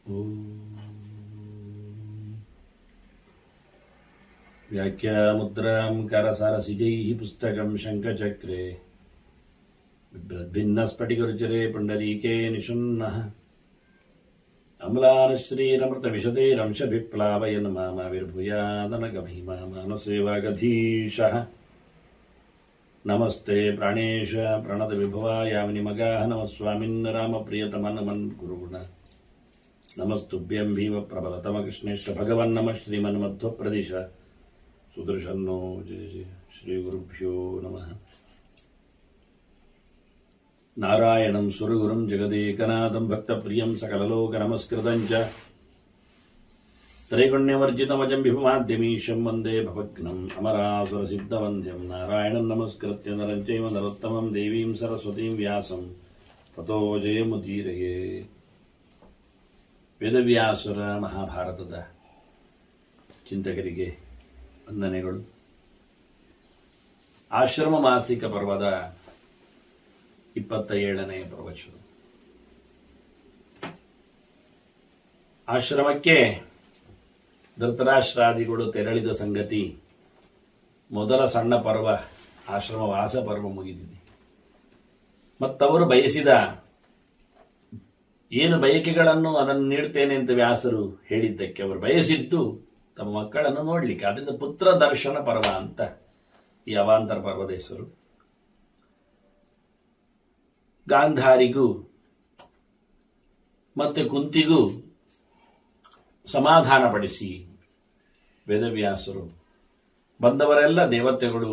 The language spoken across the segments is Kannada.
व्याख्यामुद्रां करसरसिजैः पुस्तकं शङ्खचक्रे बिभ्रद्भिन्नस्फटिकरुचिरे पुण्डरीके निषण्णः अम्लानश्रीरमृतविशतेरंशभिप्लावयन् मामाविर्भूयादनगमहिमा मानसेवागधीशः नमस्ते प्राणेश प्रणतविभवायामिनिमगाः नमः स्वामिन् रामप्रियतमनमन् गुरुगुण नमस्तुभ्यं भीम प्रबलतमकृष्णेश्व भगवन् नमः श्रीमन्मध्वप्रदिश सुदर्शन्नो जय जय श्रीगुरुभ्यो नमः नारायणं सुरगुरुं जगदेकनाथं भक्तप्रियं सकललोकनमस्कृतं च त्रैगुण्यवर्जितमजं विभुमाद्यमीशं वन्दे भवग्नम् अमरासुरसिद्धवन्द्यं नारायणं नमस्कृत्य नरं चैव नरोत्तमं देवीं सरस्वतीं व्यासं ततो जयमुदीरये ವೇದವ್ಯಾಸುರ ಮಹಾಭಾರತದ ಚಿಂತಕರಿಗೆ ವಂದನೆಗಳು ಆಶ್ರಮ ಮಾಸಿಕ ಪರ್ವದ ಇಪ್ಪತ್ತ ಏಳನೇ ಪ್ರವಚನ ಆಶ್ರಮಕ್ಕೆ ಧೃತರಾಷ್ಟ್ರಾದಿಗಳು ತೆರಳಿದ ಸಂಗತಿ ಮೊದಲ ಸಣ್ಣ ಪರ್ವ ಆಶ್ರಮ ವಾಸ ಪರ್ವ ಮುಗಿದಿದೆ ಮತ್ತವರು ಬಯಸಿದ ಏನು ಬಯಕೆಗಳನ್ನು ಅದನ್ನು ನೀಡ್ತೇನೆ ಅಂತ ವ್ಯಾಸರು ಹೇಳಿದ್ದಕ್ಕೆ ಅವರು ಬಯಸಿದ್ದು ತಮ್ಮ ಮಕ್ಕಳನ್ನು ನೋಡ್ಲಿಕ್ಕೆ ಅದರಿಂದ ಪುತ್ರ ದರ್ಶನ ಪರ್ವ ಅಂತ ಈ ಅವಾಂತರ ಪರ್ವದ ಹೆಸರು ಗಾಂಧಾರಿಗೂ ಮತ್ತೆ ಕುಂತಿಗೂ ಸಮಾಧಾನಪಡಿಸಿ ವೇದವ್ಯಾಸರು ಬಂದವರೆಲ್ಲ ದೇವತೆಗಳು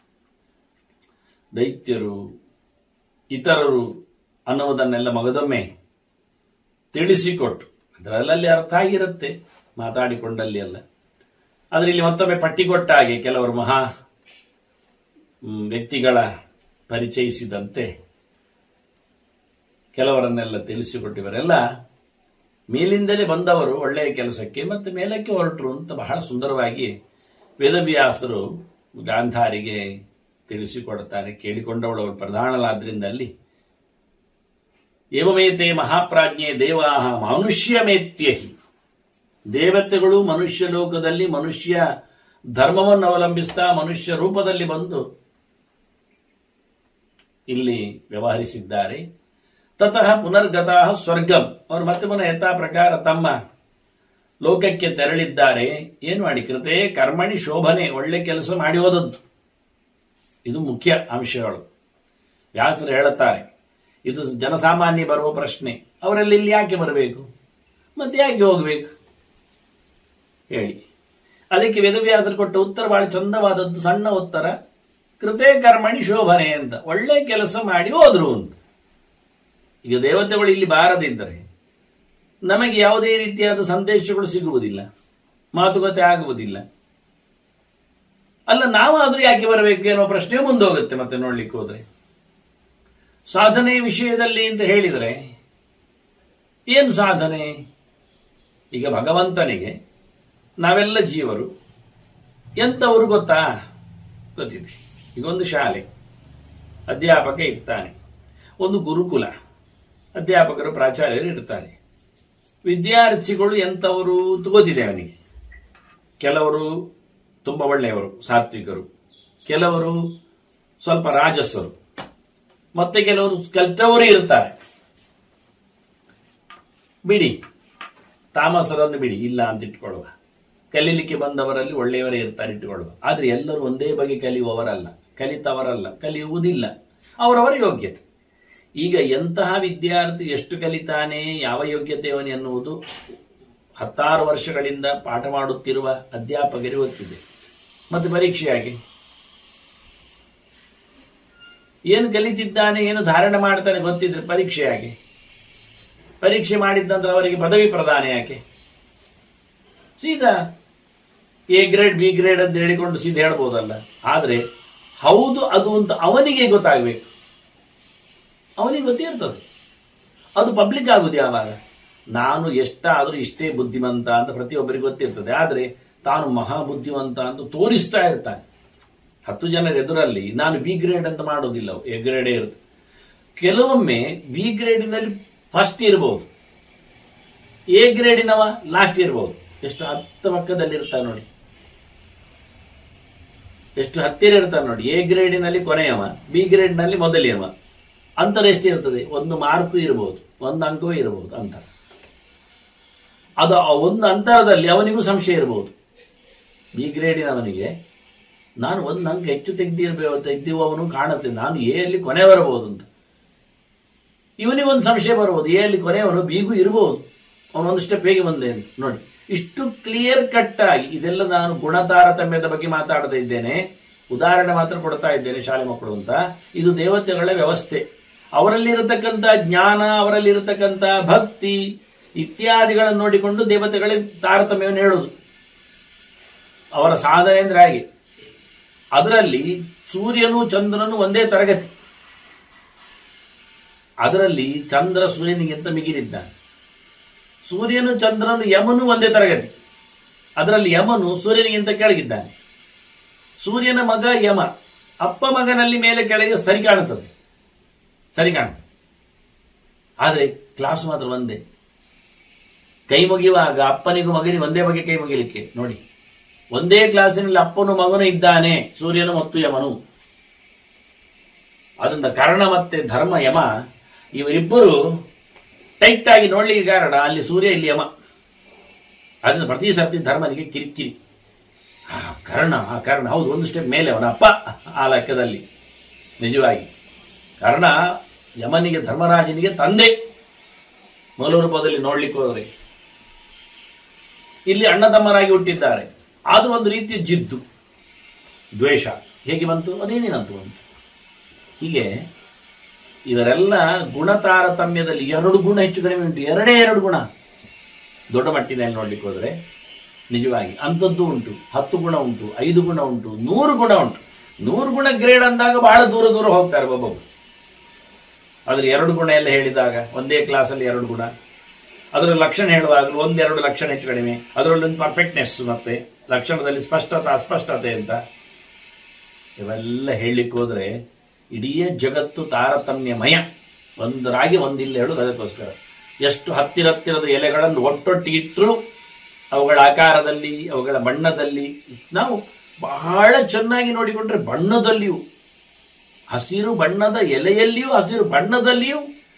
ದೈತ್ಯರು ಇತರರು ಅನ್ನುವುದನ್ನೆಲ್ಲ ಮಗದೊಮ್ಮೆ ತಿಳಿಸಿಕೊಟ್ಟು ಅದರಲ್ಲಿ ಅರ್ಥ ಆಗಿರುತ್ತೆ ಮಾತಾಡಿಕೊಂಡಲ್ಲಿ ಅಲ್ಲ ಆದರೆ ಇಲ್ಲಿ ಮತ್ತೊಮ್ಮೆ ಪಟ್ಟಿಕೊಟ್ಟ ಹಾಗೆ ಕೆಲವರು ಮಹಾ ಮ್, ವ್ಯಕ್ತಿಗಳ ಪರಿಚಯಿಸಿದಂತೆ ಕೆಲವರನ್ನೆಲ್ಲ ತಿಳಿಸಿಕೊಟ್ಟಿವರೆಲ್ಲ ಮೇಲಿಂದಲೇ ಬಂದವರು ಒಳ್ಳೆಯ ಕೆಲಸಕ್ಕೆ ಮತ್ತೆ ಮೇಲಕ್ಕೆ ಹೊರಟರು ಅಂತ ಬಹಳ ಸುಂದರವಾಗಿ ವೇದವ್ಯಾಸರು ಗಾಂಧಾರಿಗೆ ತಿಳಿಸಿಕೊಡ್ತಾರೆ ಕೇಳಿಕೊಂಡವಳು ಅವರು ಪ್ರಧಾನಲಾದ್ರಿಂದ ಅಲ್ಲಿ ಏವಮೇತೆ ಮಹಾಪ್ರಾಜ್ಞೆ ದೇವಾಹ ಮನುಷ್ಯಮೇತ್ಯಹಿ ದೇವತೆಗಳು ಮನುಷ್ಯ ಲೋಕದಲ್ಲಿ ಮನುಷ್ಯ ಧರ್ಮವನ್ನು ಅವಲಂಬಿಸ್ತಾ ಮನುಷ್ಯ ರೂಪದಲ್ಲಿ ಬಂದು ಇಲ್ಲಿ ವ್ಯವಹರಿಸಿದ್ದಾರೆ ತತಃ ಪುನರ್ಗತಃ ಸ್ವರ್ಗಂ ಅವರು ಮತ್ತೆ ಪುನಃ ಯಥಾ ಪ್ರಕಾರ ತಮ್ಮ ಲೋಕಕ್ಕೆ ತೆರಳಿದ್ದಾರೆ ಏನು ಮಾಡಿ ಕೃತೆ ಕರ್ಮಣಿ ಶೋಭನೆ ಒಳ್ಳೆ ಕೆಲಸ ಮಾಡಿ ಹೋದದ್ದು ಇದು ಮುಖ್ಯ ಅಂಶಗಳು ವ್ಯಾಸರು ಹೇಳುತ್ತಾರೆ ಇದು ಜನಸಾಮಾನ್ಯ ಬರುವ ಪ್ರಶ್ನೆ ಅವರಲ್ಲಿ ಇಲ್ಲಿ ಯಾಕೆ ಬರಬೇಕು ಮತ್ತೆ ಯಾಕೆ ಹೋಗಬೇಕು ಹೇಳಿ ಅದಕ್ಕೆ ವೇದವ್ಯಾಸರು ಕೊಟ್ಟ ಉತ್ತರ ಬಹಳ ಚಂದವಾದದ್ದು ಸಣ್ಣ ಉತ್ತರ ಕೃತೆ ಕರ್ಮಣಿ ಶೋಭನೆ ಅಂತ ಒಳ್ಳೆ ಕೆಲಸ ಮಾಡಿ ಹೋದ್ರು ಅಂತ ಈಗ ದೇವತೆಗಳು ಇಲ್ಲಿ ಬಾರದಿದ್ದರೆ ನಮಗೆ ಯಾವುದೇ ರೀತಿಯಾದ ಸಂದೇಶಗಳು ಸಿಗುವುದಿಲ್ಲ ಮಾತುಕತೆ ಆಗುವುದಿಲ್ಲ ಅಲ್ಲ ನಾವಾದ್ರೂ ಯಾಕೆ ಬರಬೇಕು ಏನೋ ಪ್ರಶ್ನೆ ಮುಂದೋಗುತ್ತೆ ಮತ್ತೆ ನೋಡ್ಲಿಕ್ಕೆ ಹೋದ್ರೆ ಸಾಧನೆ ವಿಷಯದಲ್ಲಿ ಅಂತ ಹೇಳಿದರೆ ಏನು ಸಾಧನೆ ಈಗ ಭಗವಂತನಿಗೆ ನಾವೆಲ್ಲ ಜೀವರು ಎಂಥವರು ಗೊತ್ತಾ ಗೊತ್ತಿದೆ ಈಗ ಒಂದು ಶಾಲೆ ಅಧ್ಯಾಪಕ ಇರ್ತಾನೆ ಒಂದು ಗುರುಕುಲ ಅಧ್ಯಾಪಕರು ಪ್ರಾಚಾರ್ಯರು ಇರ್ತಾರೆ ವಿದ್ಯಾರ್ಥಿಗಳು ಎಂಥವರು ಅಂತ ಗೊತ್ತಿದೆ ಅವನಿಗೆ ಕೆಲವರು ತುಂಬ ಒಳ್ಳೆಯವರು ಸಾತ್ವಿಕರು ಕೆಲವರು ಸ್ವಲ್ಪ ರಾಜಸರು ಮತ್ತೆ ಕೆಲವರು ಕಲಿತವರು ಇರ್ತಾರೆ ಬಿಡಿ ತಾಮಸರನ್ನು ಬಿಡಿ ಇಲ್ಲ ಅಂತ ಇಟ್ಕೊಳ್ಳುವ ಕಲೀಲಿಕ್ಕೆ ಬಂದವರಲ್ಲಿ ಒಳ್ಳೆಯವರೇ ಇರ್ತಾರೆ ಇಟ್ಟುಕೊಳ್ಳುವ ಆದ್ರೆ ಎಲ್ಲರೂ ಒಂದೇ ಬಗೆ ಕಲಿಯುವವರಲ್ಲ ಕಲಿತವರಲ್ಲ ಕಲಿಯುವುದಿಲ್ಲ ಅವರವರ ಯೋಗ್ಯತೆ ಈಗ ಎಂತಹ ವಿದ್ಯಾರ್ಥಿ ಎಷ್ಟು ಕಲಿತಾನೆ ಯಾವ ಯೋಗ್ಯತೆಯವನು ಎನ್ನುವುದು ಹತ್ತಾರು ವರ್ಷಗಳಿಂದ ಪಾಠ ಮಾಡುತ್ತಿರುವ ಅಧ್ಯಾಪಕರಿಗೆ ಗೊತ್ತಿದೆ ಮತ್ತೆ ಪರೀಕ್ಷೆಯಾಗಿ ಏನು ಕಲಿತಿದ್ದಾನೆ ಏನು ಧಾರಣೆ ಮಾಡ್ತಾನೆ ಗೊತ್ತಿದ್ರೆ ಪರೀಕ್ಷೆ ಯಾಕೆ ಪರೀಕ್ಷೆ ಮಾಡಿದ ನಂತರ ಅವರಿಗೆ ಪದವಿ ಪ್ರದಾನ ಯಾಕೆ ಸೀದಾ ಎ ಗ್ರೇಡ್ ಬಿ ಗ್ರೇಡ್ ಅಂತ ಹೇಳಿಕೊಂಡು ಸೀದಾ ಹೇಳ್ಬೋದಲ್ಲ ಆದ್ರೆ ಹೌದು ಅದು ಅಂತ ಅವನಿಗೆ ಗೊತ್ತಾಗಬೇಕು ಅವನಿಗೆ ಗೊತ್ತಿರ್ತದೆ ಅದು ಪಬ್ಲಿಕ್ ಆಗುದು ಯಾವಾಗ ನಾನು ಎಷ್ಟಾದರೂ ಇಷ್ಟೇ ಬುದ್ಧಿವಂತ ಅಂತ ಪ್ರತಿಯೊಬ್ಬರಿಗೆ ಗೊತ್ತಿರ್ತದೆ ಆದ್ರೆ ತಾನು ಮಹಾ ಬುದ್ಧಿವಂತ ಅಂತ ತೋರಿಸ್ತಾ ಇರ್ತಾನೆ ಹತ್ತು ಜನರ ಎದುರಲ್ಲಿ ನಾನು ಬಿ ಗ್ರೇಡ್ ಅಂತ ಮಾಡೋದಿಲ್ಲ ಎ ಗ್ರೇಡೇ ಇರುತ್ತೆ ಕೆಲವೊಮ್ಮೆ ಬಿ ಗ್ರೇಡಿನಲ್ಲಿ ಫಸ್ಟ್ ಇರಬಹುದು ಎ ಗ್ರೇಡಿನವ ಲಾಸ್ಟ್ ಇರ್ಬೋದು ಎಷ್ಟು ಹತ್ತ ಪಕ್ಕದಲ್ಲಿ ಇರ್ತಾನೆ ನೋಡಿ ಎಷ್ಟು ಹತ್ತಿರ ಇರ್ತಾನೆ ನೋಡಿ ಎ ಗ್ರೇಡಿನಲ್ಲಿ ಕೊನೆಯವ ಬಿ ಗ್ರೇಡ್ನಲ್ಲಿ ಮೊದಲಿಯವ ಅಂತರ ಎಷ್ಟು ಇರ್ತದೆ ಒಂದು ಮಾರ್ಕು ಇರಬಹುದು ಒಂದು ಅಂಕವೂ ಇರಬಹುದು ಅಂತರ ಅದು ಆ ಒಂದು ಅಂತರದಲ್ಲಿ ಅವನಿಗೂ ಸಂಶಯ ಇರಬಹುದು ಬಿ ಗ್ರೇಡಿನವನಿಗೆ ನಾನು ಒಂದು ಅಂಕ ಹೆಚ್ಚು ತೆಗ್ದಿರ್ಬೇಕು ತೆಗ್ದಿರುವವನು ಕಾಣುತ್ತೆ ನಾನು ಎ ಅಲ್ಲಿ ಕೊನೆ ಬರಬಹುದು ಅಂತ ಇವನಿಗೊಂದು ಸಂಶಯ ಬರಬಹುದು ಎ ಅಲ್ಲಿ ಕೊನೆಯವನು ಬಿಗೂ ಇರಬಹುದು ಅವನೊಂದು ಸ್ಟೆಪ್ ಹೇಗೆ ಬಂದೆ ಅಂತ ನೋಡಿ ಇಷ್ಟು ಕ್ಲಿಯರ್ ಕಟ್ ಆಗಿ ಇದೆಲ್ಲ ನಾನು ಗುಣ ತಾರತಮ್ಯದ ಬಗ್ಗೆ ಮಾತಾಡ್ತಾ ಇದ್ದೇನೆ ಉದಾಹರಣೆ ಮಾತ್ರ ಕೊಡ್ತಾ ಇದ್ದೇನೆ ಶಾಲೆ ಮಕ್ಕಳು ಅಂತ ಇದು ದೇವತೆಗಳ ವ್ಯವಸ್ಥೆ ಅವರಲ್ಲಿರತಕ್ಕಂಥ ಜ್ಞಾನ ಅವರಲ್ಲಿರತಕ್ಕಂಥ ಭಕ್ತಿ ಇತ್ಯಾದಿಗಳನ್ನು ನೋಡಿಕೊಂಡು ದೇವತೆಗಳಿಗೆ ತಾರತಮ್ಯವನ್ನು ಹೇಳುವುದು ಅವರ ಸಾಧನೆ ಅಂದ್ರೆ ಹಾಗೆ ಅದರಲ್ಲಿ ಸೂರ್ಯನು ಚಂದ್ರನು ಒಂದೇ ತರಗತಿ ಅದರಲ್ಲಿ ಚಂದ್ರ ಸೂರ್ಯನಿಗಿಂತ ಮಿಗಿಲಿದ್ದಾನೆ ಸೂರ್ಯನು ಚಂದ್ರನು ಯಮನು ಒಂದೇ ತರಗತಿ ಅದರಲ್ಲಿ ಯಮನು ಸೂರ್ಯನಿಗಿಂತ ಕೆಳಗಿದ್ದಾನೆ ಸೂರ್ಯನ ಮಗ ಯಮ ಅಪ್ಪ ಮಗನಲ್ಲಿ ಮೇಲೆ ಕೆಳಗೆ ಸರಿ ಕಾಣುತ್ತದೆ ಸರಿ ಕಾಣುತ್ತದೆ ಆದರೆ ಕ್ಲಾಸ್ ಮಾತ್ರ ಒಂದೇ ಕೈ ಮುಗಿಯುವಾಗ ಅಪ್ಪನಿಗೂ ಮಗನಿಗೆ ಒಂದೇ ಬಗ್ಗೆ ಕೈ ಮುಗಿಲಿಕ್ಕೆ ನೋಡಿ ಒಂದೇ ಕ್ಲಾಸಿನಲ್ಲಿ ಅಪ್ಪನು ಮಗನು ಇದ್ದಾನೆ ಸೂರ್ಯನು ಮತ್ತು ಯಮನು ಅದರಿಂದ ಕರ್ಣ ಮತ್ತೆ ಧರ್ಮ ಯಮ ಇವರಿಬ್ಬರು ಟೈಟ್ ಆಗಿ ನೋಡ್ಲಿಕ್ಕೆ ಕಾರಣ ಅಲ್ಲಿ ಸೂರ್ಯ ಇಲ್ಲಿ ಯಮ ಅದರಿಂದ ಪ್ರತಿ ಸರ್ತಿ ಧರ್ಮನಿಗೆ ಕಿರಿಕಿರಿ ಆ ಕರ್ಣ ಆ ಕರ್ಣ ಹೌದು ಒಂದು ಸ್ಟೆಪ್ ಮೇಲೆ ಅವನ ಅಪ್ಪ ಆ ಲೆಕ್ಕದಲ್ಲಿ ನಿಜವಾಗಿ ಕರ್ಣ ಯಮನಿಗೆ ಧರ್ಮರಾಜನಿಗೆ ತಂದೆ ಮೂಲ ರೂಪದಲ್ಲಿ ನೋಡ್ಲಿಕ್ಕೆ ಹೋದರೆ ಇಲ್ಲಿ ಅಣ್ಣ ತಮ್ಮರಾಗಿ ಹುಟ್ಟಿದ್ದಾರೆ ಆದ್ರೂ ಒಂದು ರೀತಿಯ ಜಿದ್ದು ದ್ವೇಷ ಹೇಗೆ ಬಂತು ಅದೇನೇನಂತು ಬಂತು ಹೀಗೆ ಇವರೆಲ್ಲ ಗುಣ ತಾರತಮ್ಯದಲ್ಲಿ ಎರಡು ಗುಣ ಹೆಚ್ಚು ಕಡಿಮೆ ಉಂಟು ಎರಡೇ ಎರಡು ಗುಣ ದೊಡ್ಡ ಮಟ್ಟಿನಲ್ಲಿ ನೋಡ್ಲಿಕ್ಕೆ ಹೋದ್ರೆ ನಿಜವಾಗಿ ಅಂಥದ್ದು ಉಂಟು ಹತ್ತು ಗುಣ ಉಂಟು ಐದು ಗುಣ ಉಂಟು ನೂರು ಗುಣ ಉಂಟು ನೂರು ಗುಣ ಗ್ರೇಡ್ ಅಂದಾಗ ಬಹಳ ದೂರ ದೂರ ಹೋಗ್ತಾರೆ ಒಬ್ಬೊಬ್ಬರು ಅದ್ರ ಎರಡು ಗುಣ ಎಲ್ಲ ಹೇಳಿದಾಗ ಒಂದೇ ಕ್ಲಾಸಲ್ಲಿ ಎರಡು ಗುಣ ಅದರ ಲಕ್ಷಣ ಹೇಳುವಾಗಲೂ ಒಂದೆರಡು ಲಕ್ಷಣ ಹೆಚ್ಚು ಕಡಿಮೆ ಅದರಲ್ಲಿ ಒಂದು ಪರ್ಫೆಕ್ಟ್ನೆಸ್ ಮತ್ತೆ ಲಕ್ಷಣದಲ್ಲಿ ಸ್ಪಷ್ಟತೆ ಅಸ್ಪಷ್ಟತೆ ಅಂತ ಇವೆಲ್ಲ ಹೇಳಲಿಕ್ಕೆ ಹೋದ್ರೆ ಇಡೀ ಜಗತ್ತು ತಾರತಮ್ಯಮಯ ಒಂದರಾಗಿ ಒಂದಿಲ್ಲ ಹೇಳುದು ಅದಕ್ಕೋಸ್ಕರ ಎಷ್ಟು ಹತ್ತಿರ ಹತ್ತಿರದ ಎಲೆಗಳನ್ನು ಒಟ್ಟೊಟ್ಟಿಗೆ ಇಟ್ಟರು ಅವುಗಳ ಆಕಾರದಲ್ಲಿ ಅವುಗಳ ಬಣ್ಣದಲ್ಲಿ ನಾವು ಬಹಳ ಚೆನ್ನಾಗಿ ನೋಡಿಕೊಂಡ್ರೆ ಬಣ್ಣದಲ್ಲಿಯೂ ಹಸಿರು ಬಣ್ಣದ ಎಲೆಯಲ್ಲಿಯೂ ಹಸಿರು ಬಣ್ಣದಲ್ಲಿಯೂ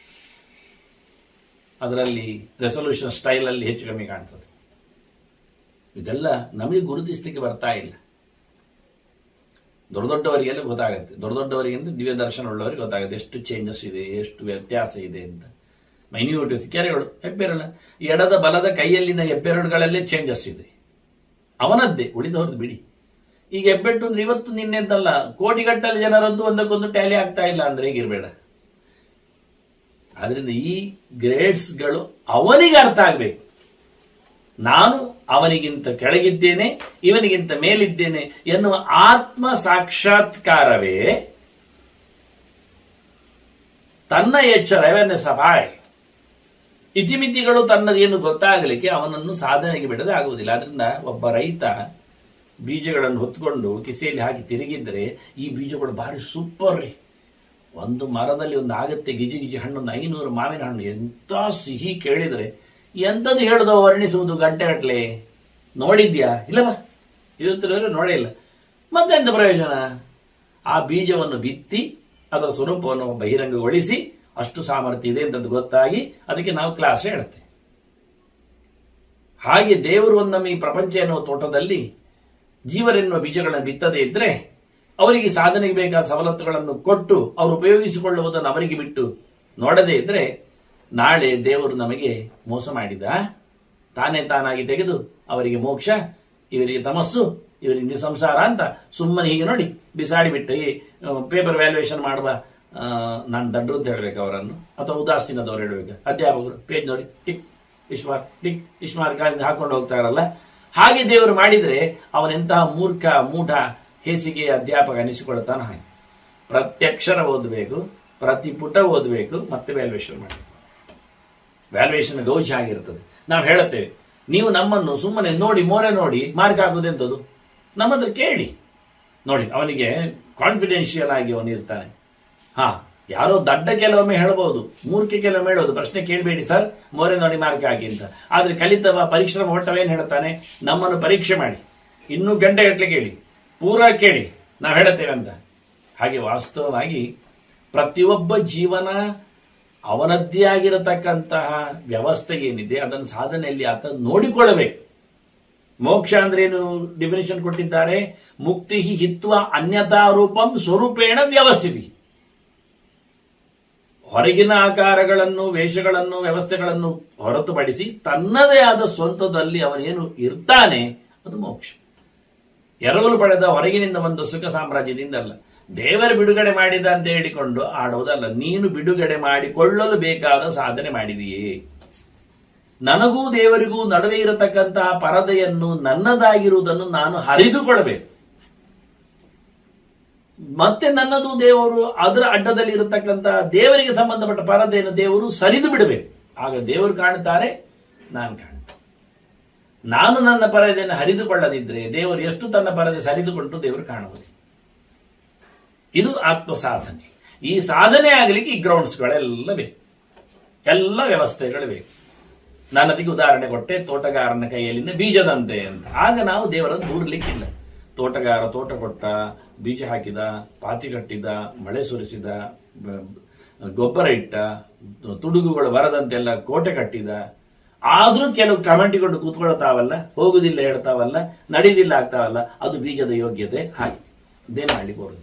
ಅದರಲ್ಲಿ ರೆಸೊಲ್ಯೂಷನ್ ಸ್ಟೈಲ್ ಅಲ್ಲಿ ಹೆಚ್ಚು ಕಮ್ಮಿ ಕಾಣ್ತದೆ ಇದೆಲ್ಲ ನಮಗೆ ಗುರುತಿಸಲಿಕ್ಕೆ ಬರ್ತಾ ಇಲ್ಲ ದೊಡ್ಡ ದೊಡ್ಡವರಿಗೆಲ್ಲ ಗೊತ್ತಾಗುತ್ತೆ ದೊಡ್ಡ ದೊಡ್ಡವರಿಗಿಂತ ದಿವ್ಯ ದರ್ಶನ ಉಳ್ಳವರಿಗೆ ಗೊತ್ತಾಗುತ್ತೆ ಎಷ್ಟು ಚೇಂಜಸ್ ಇದೆ ಎಷ್ಟು ವ್ಯತ್ಯಾಸ ಇದೆ ಅಂತ ಮೈನ್ಯೂಟ್ ಕೆರೆಗಳು ಹೆಬ್ಬೆರಳ ಎಡದ ಬಲದ ಕೈಯಲ್ಲಿನ ಹೆಬ್ಬೆರಳುಗಳಲ್ಲೇ ಚೇಂಜಸ್ ಇದೆ ಅವನದ್ದೇ ಉಳಿದವ್ರದ್ದು ಬಿಡಿ ಈಗ ಹೆಬ್ಬೆಟ್ಟು ಅಂದ್ರೆ ಇವತ್ತು ನಿನ್ನೆದ್ದಲ್ಲ ಕೋಟಿಗಟ್ಟಲೆ ಜನರದ್ದು ಒಂದಕ್ಕೊಂದು ಟ್ಯಾಲಿ ಆಗ್ತಾ ಇಲ್ಲ ಅಂದ್ರೆ ಹೇಗಿರ್ಬೇಡ ಆದ್ರಿಂದ ಈ ಗ್ರೇಡ್ಸ್ಗಳು ಅವನಿಗೆ ಅರ್ಥ ಆಗ್ಬೇಕು ನಾನು ಅವನಿಗಿಂತ ಕೆಳಗಿದ್ದೇನೆ ಇವನಿಗಿಂತ ಮೇಲಿದ್ದೇನೆ ಎನ್ನುವ ಆತ್ಮ ಸಾಕ್ಷಾತ್ಕಾರವೇ ತನ್ನ ಎಚ್ಚರ ಅವೇರ್ನೆಸ್ ಆಫ್ ಐ ಇತಿಮಿತಿಗಳು ತನ್ನದೇನು ಗೊತ್ತಾಗಲಿಕ್ಕೆ ಅವನನ್ನು ಸಾಧನೆಗೆ ಬಿಡದೆ ಆಗುವುದಿಲ್ಲ ಆದ್ರಿಂದ ಒಬ್ಬ ರೈತ ಬೀಜಗಳನ್ನು ಹೊತ್ಕೊಂಡು ಕಿಸೆಯಲ್ಲಿ ಹಾಕಿ ತಿರುಗಿದ್ರೆ ಈ ಬೀಜಗಳು ಭಾರಿ ಸೂಪರ್ ರೀ ಒಂದು ಮರದಲ್ಲಿ ಒಂದು ಆಗತ್ತೆ ಗಿಜಿ ಗಿಜಿ ಹಣ್ಣು ಒಂದು ಐನೂರು ಮಾವಿನ ಹಣ್ಣು ಎಂತ ಸಿಹಿ ಕೇಳಿದ್ರೆ ಎಂಥದ್ದು ಹೇಳುದೋ ವರ್ಣಿಸುವುದು ಗಂಟೆಗಟ್ಟಲೆ ನೋಡಿದ್ಯಾ ಇಲ್ಲವಾ ಇವತ್ತು ನೋಡೇ ಇಲ್ಲ ಮತ್ತೆಂತ ಪ್ರಯೋಜನ ಆ ಬೀಜವನ್ನು ಬಿತ್ತಿ ಅದರ ಸ್ವರೂಪವನ್ನು ಬಹಿರಂಗಗೊಳಿಸಿ ಅಷ್ಟು ಸಾಮರ್ಥ್ಯ ಇದೆ ಅಂತ ಗೊತ್ತಾಗಿ ಅದಕ್ಕೆ ನಾವು ಕ್ಲಾಸ್ ಹೇಳುತ್ತೆ ಹಾಗೆ ದೇವರು ಒಂದೊಮ್ಮೆ ಈ ಪ್ರಪಂಚ ಎನ್ನುವ ತೋಟದಲ್ಲಿ ಜೀವರೆನ್ನುವ ಬೀಜಗಳನ್ನು ಬಿತ್ತದೇ ಇದ್ರೆ ಅವರಿಗೆ ಸಾಧನೆಗೆ ಬೇಕಾದ ಸವಲತ್ತುಗಳನ್ನು ಕೊಟ್ಟು ಅವರು ಉಪಯೋಗಿಸಿಕೊಳ್ಳುವುದನ್ನು ಅವರಿಗೆ ಬಿಟ್ಟು ನೋಡದೇ ಇದ್ರೆ ನಾಳೆ ದೇವರು ನಮಗೆ ಮೋಸ ಮಾಡಿದ ತಾನೇ ತಾನಾಗಿ ತೆಗೆದು ಅವರಿಗೆ ಮೋಕ್ಷ ಇವರಿಗೆ ತಮಸ್ಸು ಇವರಿಗೆ ನಿಸಂಸಾರ ಅಂತ ಸುಮ್ಮನೆ ಹೀಗೆ ನೋಡಿ ಬಿಸಾಡಿಬಿಟ್ಟು ಈ ಪೇಪರ್ ವ್ಯಾಲ್ಯೂಯೇಷನ್ ಮಾಡುವ ನಾನು ದಡ್ರು ಅಂತ ಹೇಳ್ಬೇಕು ಅವರನ್ನು ಅಥವಾ ಉದಾಸೀನದವ್ರು ಹೇಳ್ಬೇಕು ಅಧ್ಯಾಪಕರು ಪೇಜ್ ನೋಡಿ ಟಿಕ್ ಇಶ್ಮಾರ್ ಟಿಕ್ ಇಶ್ಮಾರ್ ಹಾಕೊಂಡು ಹೋಗ್ತಾರಲ್ಲ ಹಾಗೆ ದೇವರು ಮಾಡಿದ್ರೆ ಅವನೆಂತಹ ಮೂರ್ಖ ಮೂಢ ಹೇಸಿಗೆ ಅಧ್ಯಾಪಕ ಅನಿಸಿಕೊಳ್ಳುತ್ತಾನ ಹಾಗೆ ಪ್ರತ್ಯಕ್ಷರ ಓದಬೇಕು ಪ್ರತಿ ಪುಟ ಓದಬೇಕು ಮತ್ತೆ ವ್ಯಾಲ್ಯೂಯೇಷನ್ ಮಾಡಬೇಕು ವ್ಯಾಲ್ಯೂಯೇಷನ್ ಗೌಜ್ ಆಗಿರ್ತದೆ ನಾವು ಹೇಳುತ್ತೇವೆ ನೀವು ನಮ್ಮನ್ನು ಸುಮ್ಮನೆ ನೋಡಿ ಮೋರೆ ನೋಡಿ ಮಾರ್ಕ್ ಹಾಕುದೆಂತದ್ದು ನಮ್ಮ ಹತ್ರ ಕೇಳಿ ನೋಡಿ ಅವನಿಗೆ ಕಾನ್ಫಿಡೆನ್ಷಿಯಲ್ ಆಗಿ ಅವನು ಇರ್ತಾನೆ ಹಾ ಯಾರೋ ದಡ್ಡ ಕೆಲವೊಮ್ಮೆ ಹೇಳ್ಬೋದು ಮೂರ್ಖೆ ಕೆಲವೊಮ್ಮೆ ಹೇಳೋದು ಪ್ರಶ್ನೆ ಕೇಳಬೇಡಿ ಸರ್ ಮೋರೆ ನೋಡಿ ಮಾರ್ಕ್ ಆಗಿ ಅಂತ ಆದ್ರೆ ಕಲಿತವ ಪರಿಶ್ರಮ ಹೊಟ್ಟವೇನ್ ಹೇಳ್ತಾನೆ ನಮ್ಮನ್ನು ಪರೀಕ್ಷೆ ಮಾಡಿ ಇನ್ನೂ ಗಂಟೆ ಗಟ್ಟಲೆ ಕೇಳಿ ಪೂರಾ ಕೇಳಿ ನಾವು ಹೇಳುತ್ತೇವೆ ಅಂತ ಹಾಗೆ ವಾಸ್ತವವಾಗಿ ಪ್ರತಿಯೊಬ್ಬ ಜೀವನ ಅವನದ್ದೇ ಆಗಿರತಕ್ಕಂತಹ ವ್ಯವಸ್ಥೆ ಏನಿದೆ ಅದನ್ನು ಸಾಧನೆಯಲ್ಲಿ ಆತ ನೋಡಿಕೊಳ್ಳಬೇಕು ಮೋಕ್ಷ ಅಂದ್ರೆ ಏನು ಡಿಫಿನೇಷನ್ ಕೊಟ್ಟಿದ್ದಾರೆ ಮುಕ್ತಿ ಹಿತ್ವ ಅನ್ಯತಾ ರೂಪಂ ಸ್ವರೂಪೇಣ ವ್ಯವಸ್ಥಿತಿ ಹೊರಗಿನ ಆಕಾರಗಳನ್ನು ವೇಷಗಳನ್ನು ವ್ಯವಸ್ಥೆಗಳನ್ನು ಹೊರತುಪಡಿಸಿ ತನ್ನದೇ ಆದ ಸ್ವಂತದಲ್ಲಿ ಅವನೇನು ಇರ್ತಾನೆ ಅದು ಮೋಕ್ಷ ಎರವಲು ಪಡೆದ ಹೊರಗಿನಿಂದ ಒಂದು ಸುಖ ಸಾಮ್ರಾಜ್ಯದಿಂದ ಅಲ್ಲ ದೇವರ ಬಿಡುಗಡೆ ಮಾಡಿದ ಅಂತ ಹೇಳಿಕೊಂಡು ಆಡುವುದಲ್ಲ ನೀನು ಬಿಡುಗಡೆ ಮಾಡಿಕೊಳ್ಳಲು ಬೇಕಾದ ಸಾಧನೆ ಮಾಡಿದೆಯೇ ನನಗೂ ದೇವರಿಗೂ ನಡುವೆ ಇರತಕ್ಕಂತಹ ಪರದೆಯನ್ನು ನನ್ನದಾಗಿರುವುದನ್ನು ನಾನು ಹರಿದುಕೊಳ್ಳಬೇಕು ಮತ್ತೆ ನನ್ನದು ದೇವರು ಅದರ ಅಡ್ಡದಲ್ಲಿ ಇರತಕ್ಕಂತಹ ದೇವರಿಗೆ ಸಂಬಂಧಪಟ್ಟ ಪರದೆಯನ್ನು ದೇವರು ಸರಿದು ಬಿಡಬೇಕು ಆಗ ದೇವರು ಕಾಣುತ್ತಾರೆ ನಾನು ಕಾಣುತ್ತೇನೆ ನಾನು ನನ್ನ ಪರದೆಯನ್ನು ಹರಿದುಕೊಳ್ಳದಿದ್ರೆ ದೇವರು ಎಷ್ಟು ತನ್ನ ಪರದೆ ಸರಿದುಕೊಂಡು ದೇವರು ಕಾಣುವುದು ಇದು ಆತ್ಮ ಸಾಧನೆ ಈ ಸಾಧನೆ ಆಗಲಿಕ್ಕೆ ಈ ಗ್ರೌಂಡ್ಸ್ಗಳೆಲ್ಲ ಬೇಕು ಎಲ್ಲ ವ್ಯವಸ್ಥೆಗಳು ಬೇಕು ನಾನು ಅದಕ್ಕೆ ಉದಾಹರಣೆ ಕೊಟ್ಟೆ ತೋಟಗಾರನ ಕೈಯಲ್ಲಿಂದ ಬೀಜದಂತೆ ಅಂತ ಆಗ ನಾವು ದೇವರನ್ನು ದೂರಲಿಕ್ಕಿಲ್ಲ ತೋಟಗಾರ ತೋಟ ಕೊಟ್ಟ ಬೀಜ ಹಾಕಿದ ಪಾತಿ ಕಟ್ಟಿದ ಮಳೆ ಸುರಿಸಿದ ಬ- ಗೊಬ್ಬರ ಇಟ್ಟ ತುಡುಗುಗಳು ಬರದಂತೆಲ್ಲ ಕೋಟೆ ಕಟ್ಟಿದ ಆದ್ರೂ ಕೆಲವು ಕಮೆಂಟಿಕೊಂಡು ಕೂತ್ಕೊಳ್ತಾವಲ್ಲ ಹೋಗುದಿಲ್ಲ ಹೇಳ್ತಾವಲ್ಲ ನಡೀದಿಲ್ಲ ಆಗ್ತಾವಲ್ಲ ಅದು ಬೀಜದ ಯೋಗ್ಯತೆ ಹಾಗೆ ಇದೇ ಮಾಡಿ ಬರುದು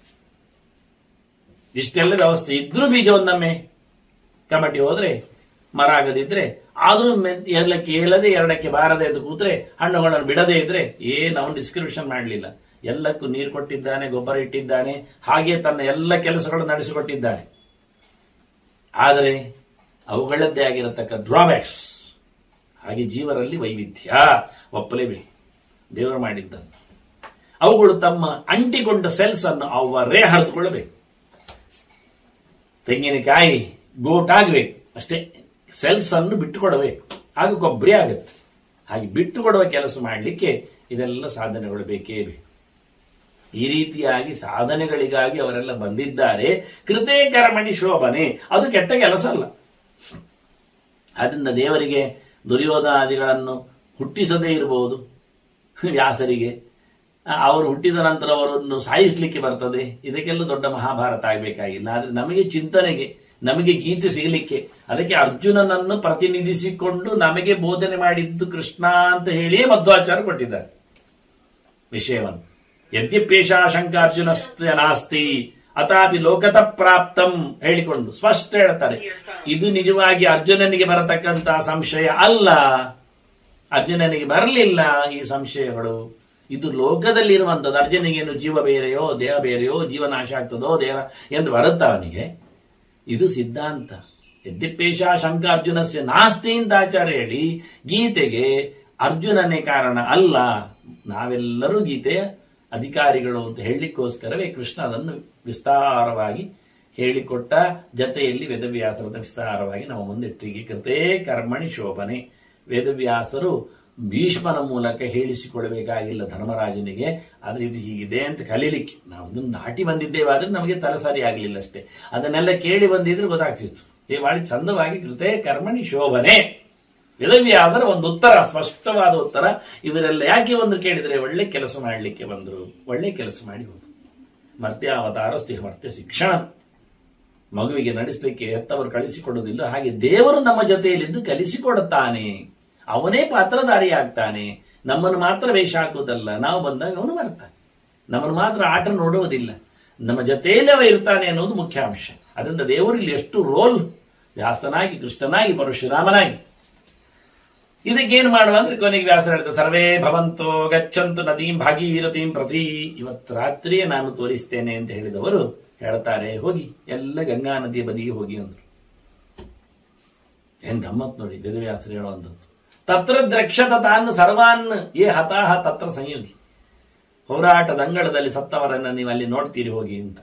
ಇಷ್ಟೆಲ್ಲ ವ್ಯವಸ್ಥೆ ಇದ್ರೂ ಬೀಜ ಒಂದೊಮ್ಮೆ ಕಮಿಟಿ ಹೋದ್ರೆ ಮರ ಆಗದಿದ್ರೆ ಆದ್ರೂ ಮೆ- ಎಲ್ಲಕ್ಕೆ ಏಳದೆ ಎರಡಕ್ಕೆ ಬಾರದೆ ಎಂದು ಕೂತ್ರೆ ಹಣ್ಣುಗಳನ್ನು ಬಿಡದೇ ಇದ್ರೆ ಏನು ಅವನು ಡಿಸ್ಕ್ರಿಪ್ಷನ್ ಮಾಡಲಿಲ್ಲ ಎಲ್ಲಕ್ಕೂ ನೀರು ಕೊಟ್ಟಿದ್ದಾನೆ ಗೊಬ್ಬರ ಇಟ್ಟಿದ್ದಾನೆ ಹಾಗೆ ತನ್ನ ಎಲ್ಲ ಕೆಲಸಗಳನ್ನು ನಡೆಸಿಕೊಟ್ಟಿದ್ದಾನೆ ಆದರೆ ಅವುಗಳದ್ದೇ ಆಗಿರತಕ್ಕ ಡ್ರಾಬ್ಯಾಕ್ಸ್ ಹಾಗೆ ಜೀವರಲ್ಲಿ ವೈವಿಧ್ಯ ಒಪ್ಪಲೇಬೇಕು ದೇವರು ಮಾಡಿದ್ದನ್ನು ಅವುಗಳು ತಮ್ಮ ಅಂಟಿಕೊಂಡ ಸೆಲ್ಸ್ ಅನ್ನು ಅವರೇ ಹರಿದುಕೊಳ್ಳಬೇಕು ತೆಂಗಿನಕಾಯಿ ಗೋಟಾಗಬೇಕು ಅಷ್ಟೇ ಸೆಲ್ಸ್ ಅನ್ನು ಬಿಟ್ಟುಕೊಡಬೇಕು ಆಗ ಕೊಬ್ಬರಿ ಆಗುತ್ತೆ ಹಾಗೆ ಬಿಟ್ಟುಕೊಡುವ ಕೆಲಸ ಮಾಡಲಿಕ್ಕೆ ಇದೆಲ್ಲ ಸಾಧನೆಗಳು ಬೇಕೇ ಬೇಕು ಈ ರೀತಿಯಾಗಿ ಸಾಧನೆಗಳಿಗಾಗಿ ಅವರೆಲ್ಲ ಬಂದಿದ್ದಾರೆ ಕೃತೇ ಕರ್ಮಣಿ ಶೋಭನೆ ಅದು ಕೆಟ್ಟ ಕೆಲಸ ಅಲ್ಲ ಅದರಿಂದ ದೇವರಿಗೆ ದುರ್ಯೋಧನಾದಿಗಳನ್ನು ಹುಟ್ಟಿಸದೇ ಇರಬಹುದು ವ್ಯಾಸರಿಗೆ ಆ, ಅವರು ಹುಟ್ಟಿದ ನಂತರ ಅವರನ್ನು ಸಾಯಿಸಲಿಕ್ಕೆ ಬರ್ತದೆ ಇದಕ್ಕೆಲ್ಲ ದೊಡ್ಡ ಮಹಾಭಾರತ ಆಗಬೇಕಾಗಿಲ್ಲ ಆದ್ರೆ ನಮಗೆ ಚಿಂತನೆಗೆ ನಮಗೆ ಗೀತೆ ಸಿಗಲಿಕ್ಕೆ ಅದಕ್ಕೆ ಅರ್ಜುನನನ್ನು ಪ್ರತಿನಿಧಿಸಿಕೊಂಡು ನಮಗೆ ಬೋಧನೆ ಮಾಡಿದ್ದು ಕೃಷ್ಣ ಅಂತ ಹೇಳಿಯೇ ಮಧ್ವಾಚಾರ್ಯ ಕೊಟ್ಟಿದ್ದಾರೆ ವಿಷಯವನ್ನು ಯದ್ಯಪೇಶ ಶಂಕಾರ್ಜುನ ನಾಸ್ತಿ ಅಥಾಪಿ ಲೋಕತ ಪ್ರಾಪ್ತಂ ಹೇಳಿಕೊಂಡು ಸ್ಪಷ್ಟ ಹೇಳ್ತಾರೆ ಇದು ನಿಜವಾಗಿ ಅರ್ಜುನನಿಗೆ ಬರತಕ್ಕಂತಹ ಸಂಶಯ ಅಲ್ಲ ಅರ್ಜುನನಿಗೆ ಬರಲಿಲ್ಲ ಈ ಸಂಶಯಗಳು ಇದು ಲೋಕದಲ್ಲಿರುವಂಥದ್ದು ಅರ್ಜುನಿಗೇನು ಜೀವ ಬೇರೆಯೋ ದೇಹ ಬೇರೆಯೋ ಜೀವ ನಾಶ ಆಗ್ತದೋ ದೇಹ ಎಂದು ಬರುತ್ತಾ ಅವನಿಗೆ ಇದು ಸಿದ್ಧಾಂತ ಯದ್ಯಪೇಶ ಶಂಕ ಅರ್ಜುನಸ್ಯ ನಾಸ್ತಿ ಅಂತ ಆಚಾರ್ಯ ಹೇಳಿ ಗೀತೆಗೆ ಅರ್ಜುನನೇ ಕಾರಣ ಅಲ್ಲ ನಾವೆಲ್ಲರೂ ಗೀತೆಯ ಅಧಿಕಾರಿಗಳು ಅಂತ ಹೇಳಲಿಕ್ಕೋಸ್ಕರವೇ ಕೃಷ್ಣ ಅದನ್ನು ವಿಸ್ತಾರವಾಗಿ ಹೇಳಿಕೊಟ್ಟ ಜತೆಯಲ್ಲಿ ವೇದವ್ಯಾಸರದ ವಿಸ್ತಾರವಾಗಿ ನಾವು ಮುಂದಿಟ್ಟಿಗೆ ಕೃತೇ ಕರ್ಮಣಿ ಶೋಭನೆ ವೇದವ್ಯಾಸರು ಭೀಷ್ಮನ ಮೂಲಕ ಹೇಳಿಸಿಕೊಡಬೇಕಾಗಿಲ್ಲ ಧರ್ಮರಾಜನಿಗೆ ಆದ್ರೆ ಇದು ಹೀಗಿದೆ ಅಂತ ಕಲೀಲಿಕ್ಕೆ ನಾವು ಅದನ್ನು ದಾಟಿ ಬಂದಿದ್ದೇವೆ ಆದ್ರೆ ನಮಗೆ ತಲೆಸಾರಿ ಆಗಲಿಲ್ಲ ಅಷ್ಟೇ ಅದನ್ನೆಲ್ಲ ಕೇಳಿ ಬಂದಿದ್ರೆ ಗೊತ್ತಾಗ್ತಿತ್ತು ಏ ಮಾಡಿ ಚಂದವಾಗಿ ಕೃತೆ ಕರ್ಮಣಿ ಶೋಭನೆ ವೇದವ್ಯಾಸರ ಒಂದು ಉತ್ತರ ಸ್ಪಷ್ಟವಾದ ಉತ್ತರ ಇವರೆಲ್ಲ ಯಾಕೆ ಒಂದು ಕೇಳಿದ್ರೆ ಒಳ್ಳೆ ಕೆಲಸ ಮಾಡಲಿಕ್ಕೆ ಬಂದರು ಒಳ್ಳೆ ಕೆಲಸ ಮಾಡಿ ಹೋದ್ರು ಮರ್ತ್ಯಾವತಾರ ಸ್ತಿಹ ಮರ್ತ್ಯ ಶಿಕ್ಷಣ ಮಗುವಿಗೆ ನಡೆಸಲಿಕ್ಕೆ ಹೆತ್ತವರು ಕಳಿಸಿಕೊಡುವುದಿಲ್ಲ ಹಾಗೆ ದೇವರು ನಮ್ಮ ಜೊತೆಯಲ್ಲಿದ್ದು ಕಲಿಸಿಕೊಡುತ್ತಾನೆ ಅವನೇ ಪಾತ್ರಧಾರಿ ಆಗ್ತಾನೆ ನಮ್ಮನ್ನು ಮಾತ್ರ ವೇಷ ಹಾಕುವುದಲ್ಲ ನಾವು ಬಂದಾಗ ಅವನು ಬರ್ತಾನೆ ನಮ್ಮನ್ನು ಮಾತ್ರ ಆಟ ನೋಡುವುದಿಲ್ಲ ನಮ್ಮ ಜೊತೆಯಲ್ಲಿ ಅವ ಇರ್ತಾನೆ ಅನ್ನೋದು ಮುಖ್ಯ ಅಂಶ ಅದರಿಂದ ದೇವರು ಇಲ್ಲಿ ಎಷ್ಟು ರೋಲ್ ವ್ಯಾಸನಾಗಿ ಕೃಷ್ಣನಾಗಿ ಪರಶುರಾಮನಾಗಿ ಇದಕ್ಕೇನು ಮಾಡುವ ಅಂದ್ರೆ ಕೊನೆಗೆ ವ್ಯಾಸ ಹೇಳ್ತಾರೆ ಸರ್ವೇ ಭವಂತೋ ಗಚ್ಚಂತು ನದೀಂ ಭಾಗೀರಥೀಂ ಪ್ರತಿ ಇವತ್ತು ರಾತ್ರಿಯೇ ನಾನು ತೋರಿಸ್ತೇನೆ ಅಂತ ಹೇಳಿದವರು ಹೇಳ್ತಾರೆ ಹೋಗಿ ಎಲ್ಲ ಗಂಗಾ ನದಿಯ ಬದಿಗೆ ಹೋಗಿ ಅಂದ್ರು ಏನ್ ಗಮ್ಮತ್ ನೋಡಿ ವೇದವ್ಯಾಸರು ಹೇಳುವಂಥದ್ದು ತತ್ರ ದ್ರಕ್ಷತ ತಾನ್ ಸರ್ವಾನ್ ಏ ಹತಾಹ ತತ್ರ ಸಂಯೋಗಿ ಹೋರಾಟದ ಅಂಗಳದಲ್ಲಿ ಸತ್ತವರನ್ನ ನೀವು ಅಲ್ಲಿ ನೋಡ್ತೀರಿ ಹೋಗಿ ಅಂತ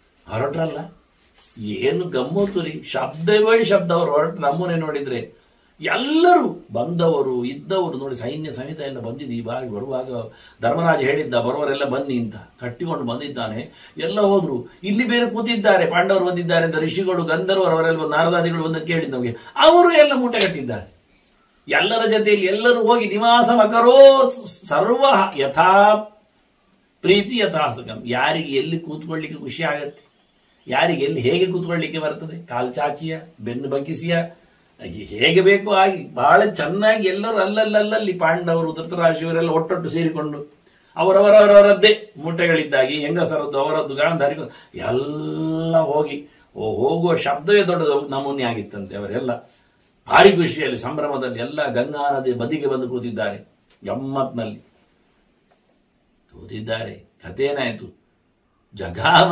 ಹೊರಟ್ರಲ್ಲ ಏನು ಗಮ್ಮತ್ತು ರೀ ಶಬ್ದವೇ ಶಬ್ದ ಅವ್ರು ಹೊರಟು ನಮ್ಮನೆ ನೋಡಿದ್ರೆ ಎಲ್ಲರೂ ಬಂದವರು ಇದ್ದವರು ನೋಡಿ ಸೈನ್ಯ ಸಮೇತ ಎಲ್ಲ ಬಂದಿದ್ದು ಈ ಬಾರಿ ಬರುವಾಗ ಧರ್ಮರಾಜ ಹೇಳಿದ್ದ ಬರುವವರೆಲ್ಲ ಬನ್ನಿ ಅಂತ ಕಟ್ಟಿಕೊಂಡು ಬಂದಿದ್ದಾನೆ ಎಲ್ಲ ಹೋದ್ರು ಇಲ್ಲಿ ಬೇರೆ ಕೂತಿದ್ದಾರೆ ಪಾಂಡವರು ಬಂದಿದ್ದಾರೆ ಅಂತ ಋಷಿಗಳು ಗಂಧರ್ವರು ಅವರೆಲ್ಲ ಬಂದು ನಾರದಾದಿಗಳು ಬಂದು ಕೇಳಿದ್ ನಮಗೆ ಅವರು ಎಲ್ಲ ಮೂಟೆ ಕಟ್ಟಿದ್ದಾರೆ ಎಲ್ಲರ ಜೊತೆಯಲ್ಲಿ ಎಲ್ಲರೂ ಹೋಗಿ ನಿವಾಸ ಮಕರೋ ಸರ್ವ ಯಥಾ ಪ್ರೀತಿ ಯಥಾಸುಖಂ ಯಾರಿಗೆ ಎಲ್ಲಿ ಕೂತ್ಕೊಳ್ಳಿಕ್ಕೆ ಖುಷಿ ಆಗತ್ತೆ ಯಾರಿಗೆ ಎಲ್ಲಿ ಹೇಗೆ ಕೂತ್ಕೊಳ್ಳಿಕ್ಕೆ ಬರ್ತದೆ ಕಾಲ್ ಚಾಚಿಯ ಬೆನ್ನು ಬಗ್ಗಿಸಿಯ ಹೇಗೆ ಬೇಕೋ ಆಗಿ ಬಹಳ ಚೆನ್ನಾಗಿ ಎಲ್ಲರೂ ಅಲ್ಲಲ್ಲಲ್ಲಿ ಪಾಂಡವರು ಧೃತರಾಶಿಯವರೆಲ್ಲ ಒಟ್ಟೊಟ್ಟು ಸೇರಿಕೊಂಡು ಅವರವರವರವರದ್ದೇ ಮೂಟೆಗಳಿದ್ದಾಗಿ ಹೆಂಗಸರದ್ದು ಅವರದ್ದು ಗಾಂಧಾರಿಗೂ ಎಲ್ಲ ಹೋಗಿ ಓ ಹೋಗುವ ಶಬ್ದವೇ ದೊಡ್ಡದು ನಮೂನೆ ಆಗಿತ್ತಂತೆ ಅವರೆಲ್ಲ ಭಾರಿ ಖುಷಿಯಲ್ಲಿ ಸಂಭ್ರಮದಲ್ಲಿ ಎಲ್ಲ ಗಂಗಾ ನದಿ ಬದಿಗೆ ಬಂದು ಕೂತಿದ್ದಾರೆ ಗಮ್ಮತ್ನಲ್ಲಿ ಕೂತಿದ್ದಾರೆ ಕಥೇನಾಯ್ತು ಜಗಾಮ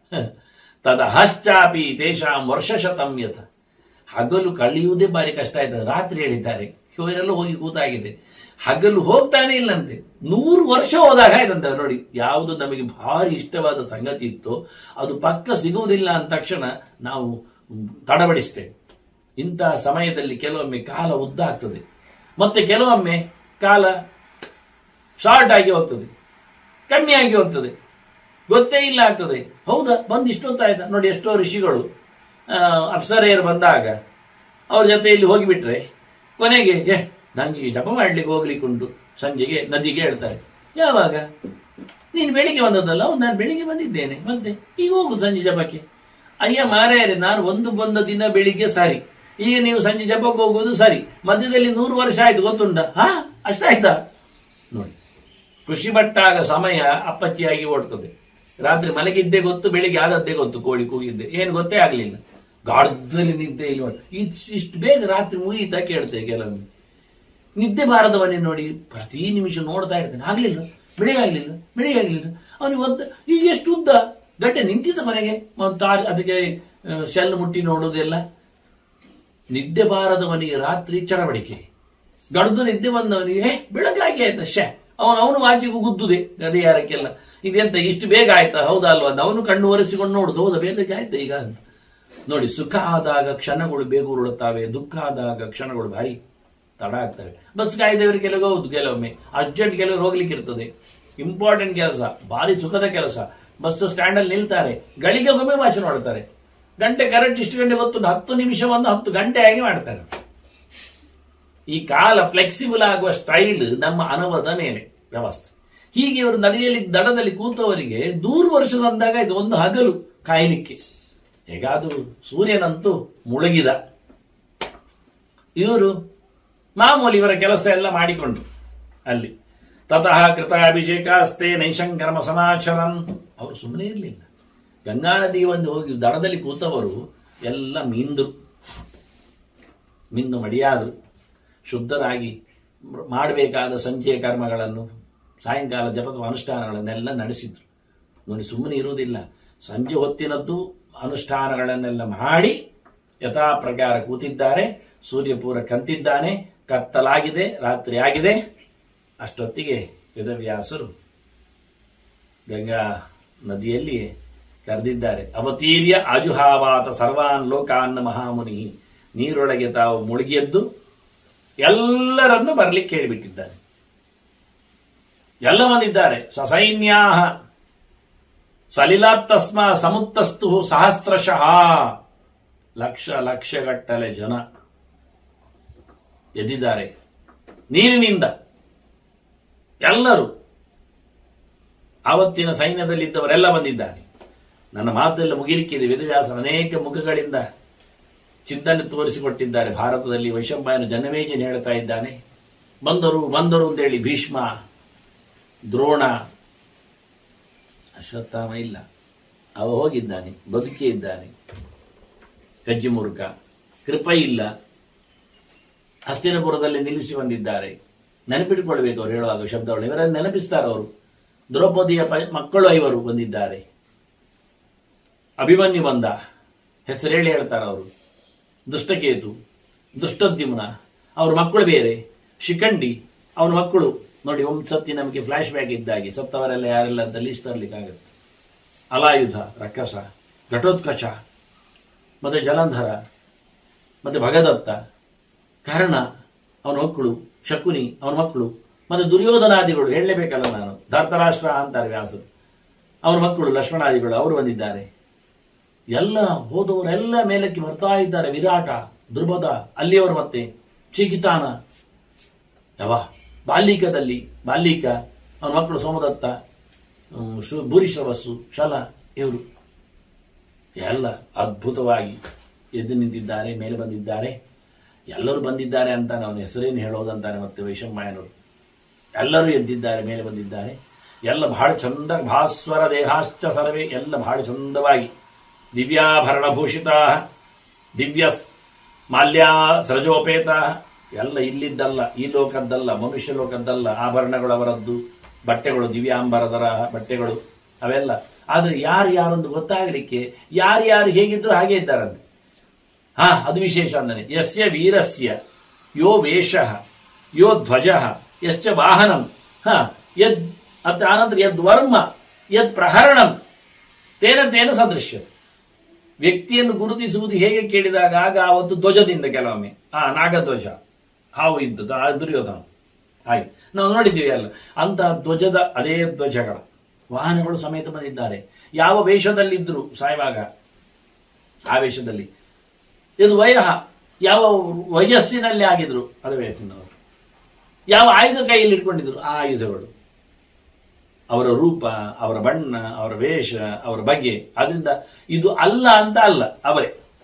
ತದಹಶ್ಚಾಪಿ ತೇಷಾಂ ವರ್ಷಶತಂ ಯಥ ಹಗಲು ಕಳೆಯುವುದೇ ಬಾರಿ ಕಷ್ಟ ಆಯ್ತದೆ ರಾತ್ರಿ ಹೇಳಿದ್ದಾರೆ ಇವರೆಲ್ಲ ಹೋಗಿ ಕೂತಾಗಿದೆ ಹಗಲು ಹೋಗ್ತಾನೆ ಇಲ್ಲಂತೆ ನೂರು ವರ್ಷ ಹೋದಾಗ ಆಯ್ತಂತೆ ನೋಡಿ ಯಾವುದು ನಮಗೆ ಭಾರಿ ಇಷ್ಟವಾದ ಸಂಗತಿ ಇತ್ತೋ ಅದು ಪಕ್ಕ ಸಿಗುವುದಿಲ್ಲ ಅಂದ ತಕ್ಷಣ ನಾವು ತಡಬಡಿಸ್ತೇವೆ ಇಂತಹ ಸಮಯದಲ್ಲಿ ಕೆಲವೊಮ್ಮೆ ಕಾಲ ಉದ್ದ ಆಗ್ತದೆ ಮತ್ತೆ ಕೆಲವೊಮ್ಮೆ ಕಾಲ ಶಾರ್ಟ್ ಆಗಿ ಹೋಗ್ತದೆ ಕಮ್ಮಿ ಆಗಿ ಹೋಗ್ತದೆ ಗೊತ್ತೇ ಇಲ್ಲ ಆಗ್ತದೆ ಹೌದಾ ಬಂದು ಇಷ್ಟೊತ್ತಾಯ್ತಾ ನೋಡಿ ಎಷ್ಟೋ ಋಷಿಗಳು ಆ, ಅಪ್ಸರೆಯರು ಬಂದಾಗ ಅವ್ರ ಜೊತೆಯಲ್ಲಿ ಹೋಗಿಬಿಟ್ರೆ ಕೊನೆಗೆ ಏ ನಂಗೆ ಜಪ ಮಾಡ್ಲಿಕ್ಕೆ ಹೋಗ್ಲಿಕ್ಕೆ ಉಂಟು ಸಂಜೆಗೆ ನದಿಗೆ ಹೇಳ್ತಾರೆ ಯಾವಾಗ ನೀನು ಬೆಳಿಗ್ಗೆ ಬಂದದ್ದಲ್ಲ ಹೌದು ನಾನು ಬೆಳಿಗ್ಗೆ ಬಂದಿದ್ದೇನೆ ಮತ್ತೆ ಈಗ ಹೋಗು ಸಂಜೆ ಜಪಕ್ಕೆ ಅಯ್ಯ ಮಾರಾಯರೆ ನಾನು ಒಂದು ಬಂದ ದಿನ ಬೆಳಿಗ್ಗೆ ಸರಿ ಈಗ ನೀವು ಸಂಜೆ ಜಪಕ್ಕೆ ಹೋಗುವುದು ಸರಿ ಮಧ್ಯದಲ್ಲಿ ನೂರು ವರ್ಷ ಆಯ್ತು ಗೊತ್ತುಂಟ ಹಾ ಅಷ್ಟಾಯ್ತಾ ನೋಡಿ ಕೃಷಿ ಬಟ್ಟಾಗ ಸಮಯ ಅಪ್ಪಚ್ಚಿಯಾಗಿ ಓಡ್ತದೆ ರಾತ್ರಿ ಮಲಗಿದ್ದೇ ಗೊತ್ತು ಬೆಳಿಗ್ಗೆ ಆದದ್ದೇ ಗೊತ್ತು ಕೋಳಿ ಕೂಗಿದ್ದೆ ಏನು ಗೊತ್ತೇ ಆಗ್ಲಿಲ್ಲ ಗಾಢದಲ್ಲಿ ನಿದ್ದೆ ಇಲ್ಲ ಇಷ್ಟು ಬೇಗ ರಾತ್ರಿ ಮುಗೀತಾ ಕೇಳ್ತೇವೆ ಕೆಲವೊಮ್ಮೆ ನಿದ್ದೆ ಬಾರದವನ್ನೇ ನೋಡಿ ಪ್ರತಿ ನಿಮಿಷ ನೋಡ್ತಾ ಇರ್ತೇನೆ ಆಗ್ಲಿಲ್ಲ ಬೆಳಿಗ್ಗೆ ಆಗ್ಲಿಲ್ಲ ಬೆಳಿಗ್ಗೆ ಆಗ್ಲಿಲ್ಲ ಅವನಿಗೆ ಒಂದು ಈಗ ಎಷ್ಟು ಉದ್ದ ಗಂಟೆ ನಿಂತಿದ್ದ ಮನೆಗೆ ಮತ್ತು ಆ- ಅದಕ್ಕೆ ಶೆಲ್ ಮುಟ್ಟಿ ನೋಡೋದೆಲ್ಲ ನಿದ್ದೆ ಬಾರದವನಿಗೆ ರಾತ್ರಿ ಚಡವಡಿಕೆ ಗಡ್ದು ನಿದ್ದೆ ಬಂದವನಿಗೆ ಹೇ ಬೆಳಗಾಗಿ ಆಯ್ತಾ ಶೇ ಅವನು ಅವನು ಆಚೆಗೂ ಗುದ್ದುದೆ ಗಡಿಯಾರಕ್ಕೆಲ್ಲ ಇದೆಂತ ಇಷ್ಟು ಬೇಗ ಆಯ್ತಾ ಹೌದಾ ಅಲ್ವಾ ಅಂತ ಅವನು ಕಣ್ಣು ಒರೆಸಿಕೊಂಡು ನೋಡುದು ಹೌದಾ ಬೇಗ ಆಯ್ತಾ ಈಗ ಅಂತ ನೋಡಿ ಸುಖ ಆದಾಗ ಕ್ಷಣಗಳು ಬೇಗ ಉರುಳುತ್ತವೆ ದುಃಖ ಆದಾಗ ಕ್ಷಣಗಳು ಭಾರಿ ತಡ ಆಗ್ತವೆ ಬಸ್ ಕಾಯ್ದವರಿಗೆ ಕೆಲವು ಹೌದು ಕೆಲವೊಮ್ಮೆ ಅರ್ಜೆಂಟ್ ಕೆಲವರು ಹೋಗ್ಲಿಕ್ಕೆ ಇರ್ತದೆ ಇಂಪಾರ್ಟೆಂಟ್ ಕೆಲಸ ಭಾರಿ ಸುಖದ ಕೆಲಸ ಬಸ್ ಸ್ಟ್ಯಾಂಡ್ ಅಲ್ಲಿ ನಿಲ್ತಾರೆ ಗಳಿಗೆ ಒಮ್ಮೆ ವಾಚ್ ನೋಡ್ತಾರೆ ಗಂಟೆ ಕರೆಕ್ಟ್ ಇಷ್ಟು ಗಂಟೆ ಗೊತ್ತು ಹತ್ತು ನಿಮಿಷ ಒಂದು ಹತ್ತು ಗಂಟೆ ಆಗಿ ಮಾಡ್ತಾರೆ ಈ ಕಾಲ ಫ್ಲೆಕ್ಸಿಬಲ್ ಆಗುವ ಸ್ಟೈಲ್ ನಮ್ಮ ಅನುಭವದ ಮೇಲೆ ವ್ಯವಸ್ಥೆ ಹೀಗೆ ಇವರು ನದಿಯಲ್ಲಿ ದಡದಲ್ಲಿ ಕೂತವರಿಗೆ ನೂರು ವರ್ಷ ಅಂದಾಗ ಇದು ಒಂದು ಹಗಲು ಕಾಯಲಿಕ್ಕೆ ಹೇಗಾದರೂ ಸೂರ್ಯನಂತೂ ಮುಳುಗಿದ ಇವರು ಮಾಮೂಲಿ ಇವರ ಕೆಲಸ ಎಲ್ಲ ಮಾಡಿಕೊಂಡ್ರು ಅಲ್ಲಿ ತತಃ ಕೃತಾಭಿಷೇಕ ಅಸ್ತೆ ನೈಶಂಕರಮ ಸಮಾಚರಂ ಅವರು ಸುಮ್ಮನೆ ಇರಲಿಲ್ಲ ಗಂಗಾ ನದಿಗೆ ಒಂದು ಹೋಗಿ ದಡದಲ್ಲಿ ಕೂತವರು ಎಲ್ಲ ಮಿಂದ್ರು ಮಿಂದು ಮಡಿಯಾದರು ಶುದ್ಧರಾಗಿ ಮಾಡಬೇಕಾದ ಸಂಜೆಯ ಕರ್ಮಗಳನ್ನು ಸಾಯಂಕಾಲ ಜಪದ ಅನುಷ್ಠಾನಗಳನ್ನೆಲ್ಲ ನಡೆಸಿದ್ರು ನೋಡಿ ಸುಮ್ಮನೆ ಇರುವುದಿಲ್ಲ ಸಂಜೆ ಹೊತ್ತಿನದ್ದು ಅನುಷ್ಠಾನಗಳನ್ನೆಲ್ಲ ಮಾಡಿ ಯಥಾ ಪ್ರಕಾರ ಕೂತಿದ್ದಾರೆ ಸೂರ್ಯ ಪೂರ ಕಂತಿದ್ದಾನೆ ಕತ್ತಲಾಗಿದೆ ರಾತ್ರಿ ಆಗಿದೆ ಅಷ್ಟೊತ್ತಿಗೆ ವೇದವ್ಯಾಸರು ಗಂಗಾ ನದಿಯಲ್ಲಿ ಕರೆದಿದ್ದಾರೆ ಅವತೀರ್ಯ ಆಜುಹಾವಾತ ಸರ್ವಾನ್ ಲೋಕಾನ್ ಮಹಾಮುನಿ ನೀರೊಳಗೆ ತಾವು ಮುಳುಗಿಯದ್ದು ಎಲ್ಲರನ್ನು ಬರಲಿಕ್ಕೆ ಹೇಳಿಬಿಟ್ಟಿದ್ದಾರೆ ಎಲ್ಲ ಬಂದಿದ್ದಾರೆ ಸಸೈನ್ಯಾ ಸಲಿಲಾತ್ತಸ್ಮ ಸಮುತ್ತಸ್ತು ಸಹಸ್ರಶಃ ಲಕ್ಷ ಲಕ್ಷಗಟ್ಟಲೆ ಜನ ಎದ್ದಿದ್ದಾರೆ ನೀರಿನಿಂದ ಎಲ್ಲರೂ ಆವತ್ತಿನ ಸೈನ್ಯದಲ್ಲಿದ್ದವರೆಲ್ಲ ಬಂದಿದ್ದಾರೆ ನನ್ನ ಮಾತೆಲ್ಲ ಮುಗಿಲಿಕ್ಕಿದೆ ವೇದವ್ಯಾಸನ ಅನೇಕ ಮುಖಗಳಿಂದ ಚಿಂತನೆ ತೋರಿಸಿಕೊಟ್ಟಿದ್ದಾರೆ ಭಾರತದಲ್ಲಿ ವೈಶಂಪಾಯನ ಜನಮೇಜನ್ ಹೇಳ್ತಾ ಇದ್ದಾನೆ ಬಂದರು ಬಂದರು ಅಂತೇಳಿ ಭೀಷ್ಮ ದ್ರೋಣ ಅಶ್ವತ್ಥಾಮ ಇಲ್ಲ ಅವ ಹೋಗಿದ್ದಾನೆ ಬದುಕಿ ಇದ್ದಾನೆ ಕಜ್ಜಿಮುರುಕ ಕೃಪ ಇಲ್ಲ ಹಸ್ತಿನಪುರದಲ್ಲಿ ನಿಲ್ಲಿಸಿ ಬಂದಿದ್ದಾರೆ ನೆನಪಿಟ್ಟುಕೊಳ್ಬೇಕು ಅವರು ಹೇಳುವಾಗ ಶಬ್ದಗಳು ಇವರನ್ನು ನೆನಪಿಸ್ತಾರೆ ಅವರು ದ್ರೌಪದಿಯ ಪ- ಮಕ್ಕಳು ಐವರು ಬಂದಿದ್ದಾರೆ ಅಭಿಮನ್ಯು ಬಂದ ಹೆಸರೇಳಿ ಹೇಳ್ತಾರೆ ಅವರು ದುಷ್ಟಕೇತು ದುಷ್ಟದ್ಯುಮ್ನ ಅವ್ರ ಮಕ್ಕಳು ಬೇರೆ ಶಿಖಂಡಿ ಅವನ ಮಕ್ಕಳು ನೋಡಿ ಒಂದು ಸತಿ ನಮಗೆ ಫ್ಲಾಶ್ ಬ್ಯಾಕ್ ಇದ್ದಾಗೆ ಸತ್ತವರೆಲ್ಲ ಯಾರೆಲ್ಲ ಅಂತ ಲಿಸ್ಟ್ ತರಲಿಕ್ಕಾಗತ್ತೆ ಅಲಾಯುಧ ರಕ್ಕಸ ಘಟೋತ್ಕಚ ಮತ್ತೆ ಜಲಂಧರ ಮತ್ತೆ ಭಗದತ್ತ ಕರ್ಣ ಅವನ ಮಕ್ಕಳು ಶಕುನಿ ಅವನ ಮಕ್ಕಳು ಮತ್ತೆ ದುರ್ಯೋಧನಾದಿಗಳು ಹೇಳಲೇಬೇಕಲ್ಲ ನಾನು ಧರ್ತರಾಷ್ಟ್ರ ಅಂತಾರೆ ವ್ಯಾಸರು ಅವನ ಮಕ್ಕಳು ಲಕ್ಷ್ಮಣಾದಿಗಳು ಅವರು ಬಂದಿದ್ದಾರೆ ಎಲ್ಲ ಹೋದವರೆಲ್ಲ ಮೇಲಕ್ಕೆ ಬರ್ತಾ ಇದ್ದಾರೆ ವಿರಾಟ ದುರ್ಬದ ಅಲ್ಲಿಯವರು ಮತ್ತೆ ಚಿಕಿತಾನ ಯಾವ ಬಾಲಿಕದಲ್ಲಿ ಬಾಲಿಕ ಅವನ ಮಕ್ಕಳು ಸೋಮದತ್ತ ಹ್ಮ್, ಶು- ಭೂರಿಶ್ರವಸ್ಸು ಶಲ ಇವರು ಎಲ್ಲ ಅದ್ಭುತವಾಗಿ ಎದ್ದು ನಿಂತಿದ್ದಾರೆ ಮೇಲೆ ಬಂದಿದ್ದಾರೆ ಎಲ್ಲರೂ ಬಂದಿದ್ದಾರೆ ಅಂತಾನೆ ಅವನ ಹೆಸರೇನು ಹೇಳೋದಂತಾನೆ ಮತ್ತೆ ವೈಶಂಪಾಯನವರು ಎಲ್ಲರೂ ಎದ್ದಿದ್ದಾರೆ ಮೇಲೆ ಬಂದಿದ್ದಾರೆ ಎಲ್ಲ ಬಹಳ ಚಂದ ಭಾಸ್ವರ ದೇಹಾಶ್ಚ ಸರ್ವೇ ಎಲ್ಲ ಬಹಳ ಚಂದವಾಗಿ ದಿವ್ಯಾಭರಣ ಭೂಷಿತಾ ದಿವ್ಯ ಮಾಲ್ಯ ಸೃಜೋಪೇತ ಎಲ್ಲ ಇಲ್ಲಿದ್ದಲ್ಲ ಈ ಲೋಕದ್ದಲ್ಲ ಮನುಷ್ಯ ಲೋಕದ್ದಲ್ಲ ಆಭರಣಗಳು ಅವರದ್ದು ಬಟ್ಟೆಗಳು ದಿವ್ಯಾಂಬರದರ ಬಟ್ಟೆಗಳು ಅವೆಲ್ಲ ಆದ್ರೆ ಯಾರು ಯಾರೊಂದು ಗೊತ್ತಾಗಲಿಕ್ಕೆ ಯಾರ್ಯಾರು ಹೇಗಿದ್ರು ಹಾಗೆ ಇದ್ದಾರಂತೆ ಹಾ ಅದು ವಿಶೇಷ ಅಂದನೆ ಯಸ್ಯ ವೀರಸ್ಯ ಯೋ ವೇಷ ಯೋ ಧ್ವಜ ಯಶ್ಚ ವಾಹನಂ ಹ ಯದ್ ಅತ್ತ ಆನಂತರ ಯದ್ ವರ್ಮ ಯದ್ ಪ್ರಹರಣಂ ತೇನ ತೇನ ಸದೃಶ್ಯತೆ ವ್ಯಕ್ತಿಯನ್ನು ಗುರುತಿಸುವುದು ಹೇಗೆ ಕೇಳಿದಾಗ ಆಗ ಅವತ್ತು ಧ್ವಜದಿಂದ ಕೆಲವೊಮ್ಮೆ ಆ ನಾಗಧ್ವಜ ಹಾವು ಇದ್ದದ್ದು ಆ ದುರ್ಯೋಧನ ಹಾಗೆ ನಾವು ನೋಡಿದ್ದೀವಿ ಅಲ್ಲ ಅಂತ ಧ್ವಜದ ಅದೇ ಧ್ವಜಗಳ ವಾಹನಗಳು ಸಮೇತ ಬಂದಿದ್ದಾರೆ ಯಾವ ವೇಷದಲ್ಲಿದ್ದರು ಸಾಯುವಾಗ ಆ ವೇಷದಲ್ಲಿ ಇದು ವಯಃ ಯಾವ ವಯಸ್ಸಿನಲ್ಲಿ ಆಗಿದ್ರು ಅದು ವಯಸ್ಸಿನವರು ಯಾವ ಆಯುಧ ಕೈಯಲ್ಲಿ ಇಟ್ಕೊಂಡಿದ್ರು ಆ ಆಯುಧಗಳು ಅವರ ರೂಪ ಅವರ ಬಣ್ಣ ಅವರ ವೇಷ ಅವರ ಬಗೆ ಅದರಿಂದ ಇದು ಅಲ್ಲ ಅಂತ ಅಲ್ಲ ಅವರೇ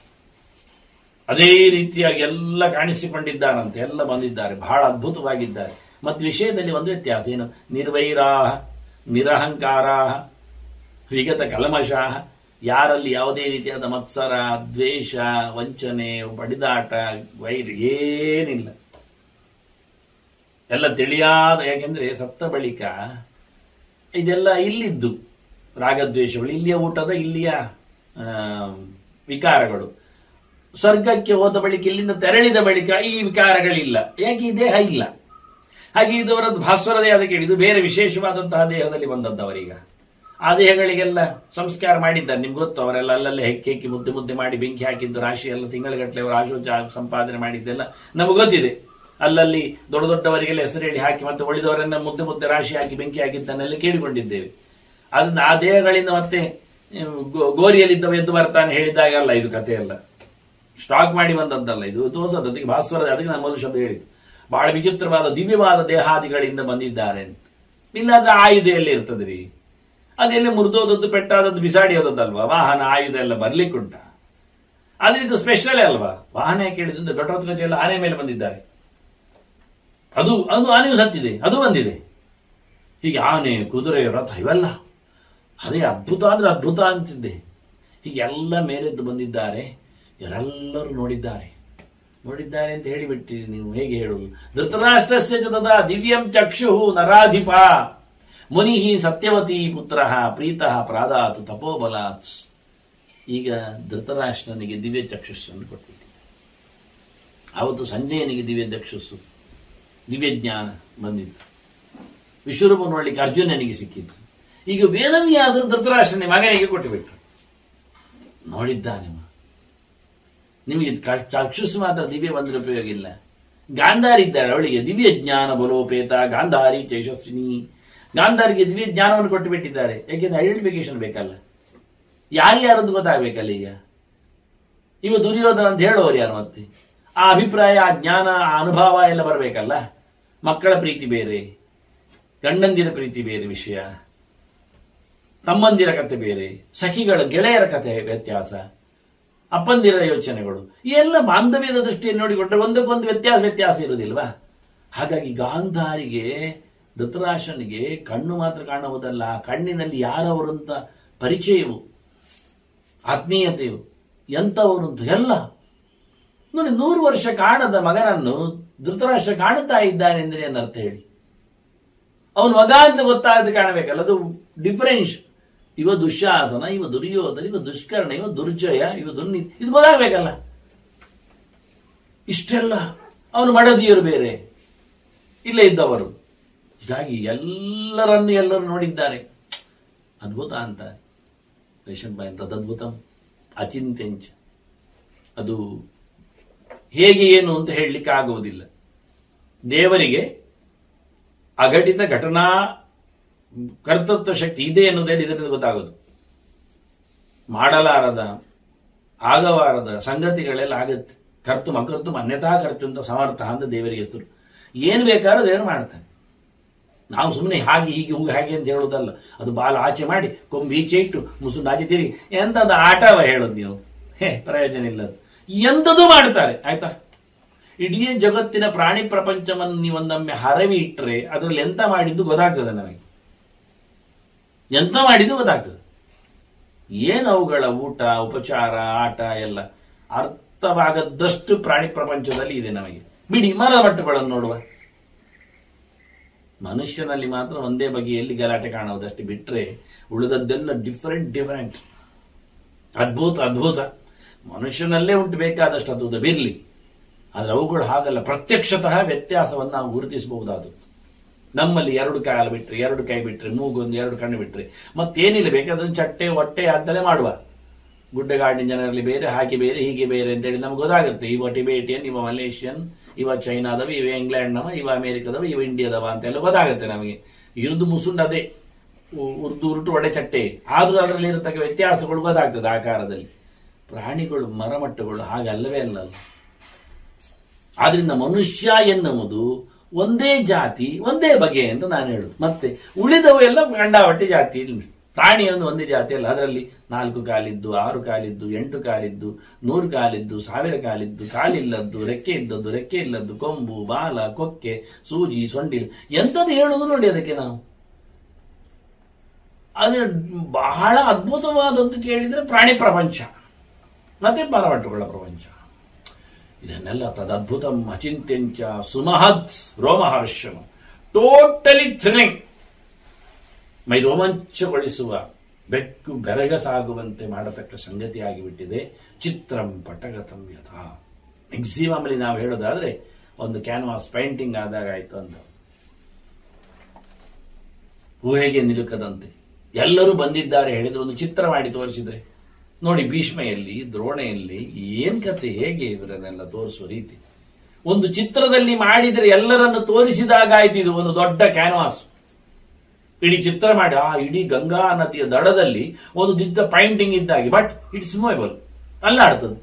ಅದೇ ರೀತಿಯಾಗಿ ಎಲ್ಲ ಕಾಣಿಸಿಕೊಂಡಿದ್ದಾರಂತೆ ಎಲ್ಲ ಬಂದಿದ್ದಾರೆ ಬಹಳ ಅದ್ಭುತವಾಗಿದ್ದಾರೆ ಮತ್ತು ವಿಷಯದಲ್ಲಿ ಒಂದು ವ್ಯತ್ಯಾಸ ಏನು ನಿರ್ವೈರಾಹ ನಿರಹಂಕಾರಾಹ ವಿಗತ ಕಲಮಶಾಹ ಯಾರಲ್ಲಿ ಯಾವುದೇ ರೀತಿಯಾದ ಮತ್ಸರ ದ್ವೇಷ ವಂಚನೆ ಬಡಿದಾಟ ವೈರ್ ಏನಿಲ್ಲ ಎಲ್ಲ ತಿಳಿಯಾದ ಯಾಕೆಂದ್ರೆ ಸತ್ತ ಬಳಿಕ ಇದೆಲ್ಲ ಇಲ್ಲಿದ್ದು ರಾಗದ್ವೇಷಗಳು ಇಲ್ಲಿಯ ಊಟದ ಇಲ್ಲಿಯ ಆ, ವಿಕಾರಗಳು ಸ್ವರ್ಗಕ್ಕೆ ಹೋದ ಬಳಿಕ ಇಲ್ಲಿಂದ ತೆರಳಿದ ಬಳಿಕ ಈ ವಿಕಾರಗಳಿಲ್ಲ ಯಾಕೆ ಈ ದೇಹ ಇಲ್ಲ ಹಾಗೆ ಇದು ಅವರದ್ದು ಭಾಸ್ವರ ದೇಹದ ಕೇಳಿ ಇದು ಬೇರೆ ವಿಶೇಷವಾದಂತಹ ದೇಹದಲ್ಲಿ ಬಂದದ್ದು ಅವರೀಗ ಆ ದೇಹಗಳಿಗೆಲ್ಲ ಸಂಸ್ಕಾರ ಮಾಡಿದ್ದಾರೆ ನಿಮ್ಗೆ ಗೊತ್ತು ಅವರೆಲ್ಲ ಅಲ್ಲಲ್ಲೇ ಹೆಕ್ಕಿ ಹೆಕ್ಕಿ ಮುದ್ದೆ ಮುದ್ದೆ ಮಾಡಿ ಬೆಂಕಿ ಹಾಕಿದ್ದು ರಾಶಿ ಎಲ್ಲ ತಿಂಗಳಗಟ್ಟಲೆ ಅವರು ಆಶೋಚ ಸಂಪಾದನೆ ಮಾಡಿದ್ದೆಲ್ಲ ನಮಗೆ ಗೊತ್ತಿದೆ ಅಲ್ಲಲ್ಲಿ ದೊಡ್ಡ ದೊಡ್ಡವರಿಗೆಲ್ಲ ಹೆಸರು ಹೇಳಿ ಹಾಕಿ ಮತ್ತೆ ಉಳಿದವರನ್ನ ಮುದ್ದೆ ಮುದ್ದೆ ರಾಶಿ ಹಾಕಿ ಬೆಂಕಿ ಹಾಕಿದ್ದನ್ನೆಲ್ಲ ಕೇಳಿಕೊಂಡಿದ್ದೇವೆ ಅದನ್ನ ಆ ದೇಹಗಳಿಂದ ಮತ್ತೆ ಹ್ಮ್, ಗೋ- ಗೋರಿಯಲ್ಲಿದ್ದವ ಎದ್ದು ಬರ್ತಾನೆ ಹೇಳಿದಾಗ ಅಲ್ಲ ಇದು ಕಥೆ ಅಲ್ಲ ಸ್ಟಾಕ್ ಮಾಡಿ ಬಂದದ್ದಲ್ಲ ಇದು ತೋರ್ಸೋದು ಅದಕ್ಕೆ ಭಾಸ್ವರ ಅದಕ್ಕೆ ನಾನು ಮೊದಲು ಶಬ್ದ ಹೇಳಿದ್ದು ಬಹಳ ವಿಚಿತ್ರವಾದ ದಿವ್ಯವಾದ ದೇಹಾದಿಗಳಿಂದ ಬಂದಿದ್ದಾರೆ ಅಂತ ಇಲ್ಲಾಂದ್ರೆ ಆಯುಧ ಎಲ್ಲಿ ಇರ್ತದೆ ರೀ ಅದೆಲ್ಲಿ ಮುರಿದೋದದ್ದು ಪೆಟ್ಟಾದದ್ದು ಬಿಸಾಡಿ ಹೋದದ್ದಲ್ವಾ ವಾಹನ ಆಯುಧ ಎಲ್ಲ ಬರ್ಲಿಕ್ಕುಂಟ ಆದ್ರೆ ಇದು ಸ್ಪೆಷಲ್ ಅಲ್ವಾ ವಾಹನ ಯಾಕೆ ಹೇಳಿದ್ದು ಘಟೋತ್ಕಚ ಎಲ್ಲ ಆನೆ ಮೇಲೆ ಬಂದಿದ್ದಾರೆ ಅದು ಅದು ಆನೆಯು ಸತ್ತಿದೆ ಅದು ಬಂದಿದೆ ಹೀಗೆ ಆನೆ ಕುದುರೆ ರಥ ಇವೆಲ್ಲ ಅದೇ ಅದ್ಭುತ ಅಂದ್ರೆ ಅದ್ಭುತ ಅಂತಿದ್ದೆ ಹೀಗೆ ಎಲ್ಲ ಮೇಲೆದ್ದು ಬಂದಿದ್ದಾರೆ ಇವರೆಲ್ಲರೂ ನೋಡಿದ್ದಾರೆ ನೋಡಿದ್ದಾರೆ ಅಂತ ಹೇಳಿಬಿಟ್ಟಿರಿ ನೀವು ಹೇಗೆ ಹೇಳುವುದು ಧೃತರಾಷ್ಟ್ರಸ್ಯ ಚ ತದಾ ದಿವ್ಯಂ ಚಕ್ಷು ನರಾಧಿಪ ಮುನಿ ಸತ್ಯವತಿ ಪುತ್ರ ಪ್ರೀತಃ ಪ್ರಾದಾತ್ ತಪೋಬಲಾತ್ ಈಗ ಧೃತರಾಷ್ಟ್ರನಿಗೆ ದಿವ್ಯ ಚಕ್ಷುಸ್ಸನ್ನು ಕೊಟ್ಬಿಟ್ಟು ಆವತ್ತು ಸಂಜಯನಿಗೆ ದಿವ್ಯ ಚಕ್ಷುಸ್ಸು ದಿವ್ಯ ಜ್ಞಾನ ಬಂದಿತ್ತು ವಿಶ್ವರೂಪ ನೋಡ್ಲಿಕ್ಕೆ ಅರ್ಜುನನಿಗೆ ಸಿಕ್ಕಿತ್ತು ಈಗ ವೇದವ್ಯಾಸರು ಧೃತರಾಷ್ಟ್ರನ ಮಗನಿಗೆ ಕೊಟ್ಟುಬಿಟ್ರು ನೋಡಿದ್ದಾನೆ ಮ. ನಿಮಗೆ ಕ- ಚಕ್ಷುಸ್ ಮಾತ್ರ ದಿವ್ಯ ಬಂದ್ರೆ ಉಪಯೋಗ ಇಲ್ಲ ಗಾಂಧಾರಿ ಇದ್ದಾಳೆ ಅವಳಿಗೆ ದಿವ್ಯ ಜ್ಞಾನ ಬಲೋಪೇತ ಗಾಂಧಾರಿ ತೇಜಸ್ವಿನಿ ಗಾಂಧಾರಿಗೆ ದಿವ್ಯ ಜ್ಞಾನವನ್ನು ಕೊಟ್ಟು ಬಿಟ್ಟಿದ್ದಾರೆ ಯಾಕೆಂದ್ರೆ ಐಡೆಂಟಿಫಿಕೇಶನ್ ಬೇಕಲ್ಲ ಯಾರ್ಯಾರದ್ದು ಗೊತ್ತಾಗಬೇಕಲ್ಲ ಈಗ ಇವ ದುರ್ಯೋಧನ ಅಂತ ಹೇಳೋರು ಯಾರು ಮತ್ತೆ ಆ ಅಭಿಪ್ರಾಯ ಆ ಜ್ಞಾನ ಆ ಅನುಭವ ಎಲ್ಲ ಬರಬೇಕಲ್ಲ ಮಕ್ಕಳ ಪ್ರೀತಿ ಬೇರೆ ಗಂಡಂದಿರ ಪ್ರೀತಿ ಬೇರೆ ವಿಷಯ ತಮ್ಮಂದಿರ ಕತೆ ಬೇರೆ ಸಖಿಗಳ ಗೆಳೆಯರ ಕತೆ ವ್ಯತ್ಯಾಸ ಅಪ್ಪಂದಿರ ಯೋಚನೆಗಳು ಈ ಎಲ್ಲ ಬಾಂಧವ್ಯದ ದೃಷ್ಟಿಯಲ್ಲಿ ನೋಡಿಕೊಂಡ್ರೆ ಒಂದಕ್ಕೊಂದು ವ್ಯತ್ಯಾಸ ವ್ಯತ್ಯಾಸ ಇರುವುದಿಲ್ವಾ ಹಾಗಾಗಿ ಗಾಂಧಾರಿಗೆ ಧೃತರಾಷ್ಟ್ರನಿಗೆ ಕಣ್ಣು ಮಾತ್ರ ಕಾಣುವುದಲ್ಲ ಕಣ್ಣಿನಲ್ಲಿ ಯಾರವರು ಅಂತ ಪರಿಚಯವು ಆತ್ಮೀಯತೆಯು ಎಂಥವರು ಅಂತ ಎಲ್ಲ ನೋಡಿ ನೂರು ವರ್ಷ ಕಾಣದ ಮಗನನ್ನು ಧೃತರಾಷ್ಟ್ರ ಕಾಣುತ್ತಾ ಇದ್ದಾನೆ ಅಂದ್ರೆ ಏನರ್ಥ ಹೇಳಿ ಅವನು ಮಗ ಅಂತ ಗೊತ್ತಾಗದೆ ಕಾಣಬೇಕಲ್ಲ ಅದು ಡಿಫರೆನ್ಸ್ ಇವ ದುಶ್ಯಾಸನ ಇವ ದುರ್ಯೋಧನ ಇವ ದುಷ್ಕರ್ಣ ಇವ ದುರ್ಜಯ ಇವ ದುರ್ನಿ ಇದು ಗೊತ್ತಾಗಬೇಕಲ್ಲ ಇಷ್ಟೆಲ್ಲ ಅವನು ಮಡದಿಯರು ಬೇರೆ ಇಲ್ಲೇ ಇದ್ದವರು ಹೀಗಾಗಿ ಎಲ್ಲರನ್ನು ಎಲ್ಲರೂ ನೋಡಿದ್ದಾರೆ ಅದ್ಭುತ ಅಂತ ವೈಶಂಪಾಯ ತದದ್ಭುತಂ ಅಚಿಂತ್ಯಂಚ ಅದು ಹೇಗೆ ಏನು ಅಂತ ಹೇಳಲಿಕ್ಕೆ ಆಗುವುದಿಲ್ಲ ದೇವರಿಗೆ ಅಘಟಿತ ಘಟನಾ ಕರ್ತೃತ್ವ ಶಕ್ತಿ ಇದೆ ಎನ್ನುವುದೇ ಇದರಿಂದ ಗೊತ್ತಾಗೋದು ಮಾಡಲಾರದ ಆಗವಾರದ ಸಂಗತಿಗಳೆಲ್ಲ ಆಗತ್ತೆ ಕರ್ತು ಮಕರ್ತು ಅನ್ಯಥಾ ಕರ್ತು ಅಂತ ಸಮರ್ಥ ಅಂತ ದೇವರಿಗೆ ಹೆಸರು ಏನು ಬೇಕಾದ್ರೂ ದೇವರು ಮಾಡ್ತಾನೆ ನಾವು ಸುಮ್ಮನೆ ಹಾಗೆ ಹೀಗೆ ಹೂ ಹಾಗೆ ಅಂತ ಹೇಳೋದಲ್ಲ ಅದು ಬಾಲ ಆಚೆ ಮಾಡಿ ಕೊಂಬು ಈಚೆ ಇಟ್ಟು ಮುಸುಂಡು ಆಚೆ ತಿರುಗಿ ಎಂತದ ಆಟವ ಹೇಳೋದು ನೀವು ಹೇ ಪ್ರಯೋಜನ ಇಲ್ಲದು ಎಂಥದೂ ಮಾಡ್ತಾರೆ ಆಯ್ತಾ ಇಡೀ ಜಗತ್ತಿನ ಪ್ರಾಣಿ ಪ್ರಪಂಚವನ್ನು ನೀವೊಂದೊಮ್ಮೆ ಹರವಿ ಇಟ್ಟರೆ ಅದರಲ್ಲಿ ಎಂತ ಮಾಡಿದ್ದು ಗೊತ್ತಾಗ್ತದೆ ನಮಗೆ ಎಂತ ಮಾಡಿದ್ದು ಗೊತ್ತಾಗ್ತದೆ ಏನು ಅವುಗಳ ಊಟ ಉಪಚಾರ ಆಟ ಎಲ್ಲ ಅರ್ಥವಾಗದಷ್ಟು ಪ್ರಾಣಿ ಪ್ರಪಂಚದಲ್ಲಿ ಇದೆ ನಮಗೆ ಬಿಡಿ ಮರದ ಮಟ್ಟುಗಳನ್ನು ನೋಡುವ ಮನುಷ್ಯನಲ್ಲಿ ಮಾತ್ರ ಒಂದೇ ಬಗೆಯಲ್ಲಿ ಗಲಾಟೆ ಕಾಣುವುದಷ್ಟು ಬಿಟ್ರೆ ಉಳಿದದ್ದೆಲ್ಲ ಡಿಫರೆಂಟ್ ಡಿಫರೆಂಟ್ ಅದ್ಭುತ ಅದ್ಭುತ ಮನುಷ್ಯನಲ್ಲೇ ಉಂಟು ಬೇಕಾದಷ್ಟು ಅದ್ಭುತ ಬಿರ್ಲಿ ಆದರೆ ಅವುಗಳು ಹಾಗಲ್ಲ ಪ್ರತ್ಯಕ್ಷತಃ ವ್ಯತ್ಯಾಸವನ್ನು ನಾವು ಗುರುತಿಸಬಹುದಾದದ್ದು ನಮ್ಮಲ್ಲಿ ಎರಡು ಕಾಲು ಬಿಟ್ರೆ ಎರಡು ಕೈ ಬಿಟ್ರೆ ಮೂಗೊಂದು ಎರಡು ಕಣ್ಣು ಬಿಟ್ರೆ ಮತ್ತೇನಿಲ್ಲ ಬೇಕಾದ್ರೆ ಚಟ್ಟೆ ಹೊಟ್ಟೆ ಅಂತಲೇ ಮಾಡುವ ಗುಡ್ಡಗಾಡಿನ ಜನರಲ್ಲಿ ಬೇರೆ ಹಾಗೆ ಬೇರೆ ಹೀಗೆ ಬೇರೆ ಅಂತೇಳಿ ನಮ್ಗೆ ಗೊತ್ತಾಗುತ್ತೆ ಇವ ಟಿಬೇಟಿಯನ್ ಇವ ಮಲೇಷಿಯನ್ ಇವ ಚೈನಾದವ ಇವ ಇಂಗ್ಲೆಂಡ್ನವ ಇವ ಅಮೆರಿಕದವ ಇವ ಇಂಡಿಯಾದವ ಅಂತೆಲ್ಲ ಗೊತ್ತಾಗುತ್ತೆ ನಮಗೆ ಇರುದು ಮುಸುಂಡ್ ಅದೇ ಉ- ಉರ್ದು ಉರುಟು ಒಡೆ ಚಟ್ಟೆ ಆದ್ರೂ ಅದರಲ್ಲಿ ಇರತಕ್ಕ ವ್ಯತ್ಯಾಸಗಳು ಗೊತ್ತಾಗ್ತದೆ ಆಕಾರದಲ್ಲಿ ಪ್ರಾಣಿಗಳು ಮರಮಟ್ಟುಗಳು ಹಾಗೆ ಅಲ್ಲವೇ ಅಲ್ಲ ಆದ್ರಿಂದ ಮನುಷ್ಯ ಎನ್ನುವುದು ಒಂದೇ ಜಾತಿ ಒಂದೇ ಬಗೆ ಅಂತ ನಾನು ಹೇಳುದು ಮತ್ತೆ ಉಳಿದವು ಎಲ್ಲ ಗಂಡಾವಟ್ಟಿ ಜಾತಿ ಪ್ರಾಣಿ ಒಂದು ಒಂದೇ ಜಾತಿ ಅಲ್ಲ ಅದರಲ್ಲಿ ನಾಲ್ಕು ಕಾಲಿದ್ದು ಆರು ಕಾಲಿದ್ದು ಎಂಟು ಕಾಲಿದ್ದು ನೂರು ಕಾಲಿದ್ದು ಸಾವಿರ ಕಾಲಿದ್ದು ಕಾಲಿಲ್ಲದ್ದು ರೆಕ್ಕೆ ಇದ್ದದ್ದು ರೆಕ್ಕೆ ಇಲ್ಲದ್ದು ಕೊಂಬು ಬಾಲ ಕೊಕ್ಕೆ ಸೂಜಿ ಸೊಂಡಿಲು ಎಂಥದ್ದು ಹೇಳುದು ನೋಡಿ ಅದಕ್ಕೆ ನಾವು ಅದೇ ಬಹಳ ಅದ್ಭುತವಾದದ್ದು ಕೇಳಿದ್ರೆ ಪ್ರಾಣಿ ಪ್ರಪಂಚ ಮತ್ತೆ ಮರಮಟ್ಟುಗಳ ಪ್ರಪಂಚ ಇದನ್ನೆಲ್ಲ ತದದ್ಭುತಂ ಅಚಿಂತ್ಯಂಚ ಸುಮಹತ್ ರೋಮಹರ್ಷಮ ಟೋಟಲಿ ಥ್ರಿಲಿಂಗ್ ಮೈ ರೋಮಾಂಚಗೊಳಿಸುವ ಬೆಕ್ಕು ಬೆರಗಸಾಗುವಂತೆ ಮಾಡತಕ್ಕ ಸಂಗತಿಯಾಗಿ ಬಿಟ್ಟಿದೆ ಚಿತ್ರಂ ಪಟಗತಂ ಯಥಾ ಮ್ಯಾಕ್ಸಿಮಮ್ ಅಲ್ಲಿ ನಾವು ಹೇಳೋದಾದ್ರೆ ಒಂದು ಕ್ಯಾನ್ವಾಸ್ ಪೇಂಟಿಂಗ್ ಆದಾಗ ಆಯ್ತು ಅಂತ ಊಹೆಗೆ ನಿಲುಕದಂತೆ ಎಲ್ಲರೂ ಬಂದಿದ್ದಾರೆ ಹೇಳಿದ್ರೆ ಒಂದು ಚಿತ್ರ ಮಾಡಿ ತೋರಿಸಿದ್ರೆ ನೋಡಿ ಭೀಷ್ಮೆಯಲ್ಲಿ ದ್ರೋಣೆಯಲ್ಲಿ ಏನ್ ಕತೆ ಹೇಗೆ ಇವರನ್ನೆಲ್ಲ ತೋರಿಸುವ ರೀತಿ ಒಂದು ಚಿತ್ರದಲ್ಲಿ ಮಾಡಿದರೆ ಎಲ್ಲರನ್ನು ತೋರಿಸಿದಾಗ ಆಯ್ತು ಇದು ಒಂದು ದೊಡ್ಡ ಕ್ಯಾನ್ವಾಸ್ ಇಡೀ ಚಿತ್ರ ಮಾಡಿ ಆ ಇಡೀ ಗಂಗಾ ನದಿಯ ದಡದಲ್ಲಿ ಒಂದು ದಿದ್ದ ಪೈಂಟಿಂಗ್ ಇದ್ದಾಗಿ ಬಟ್ ಇಟ್ಸ್ ಮೂವೇಬಲ್ ಅಲ್ಲಾಡ್ತದೆ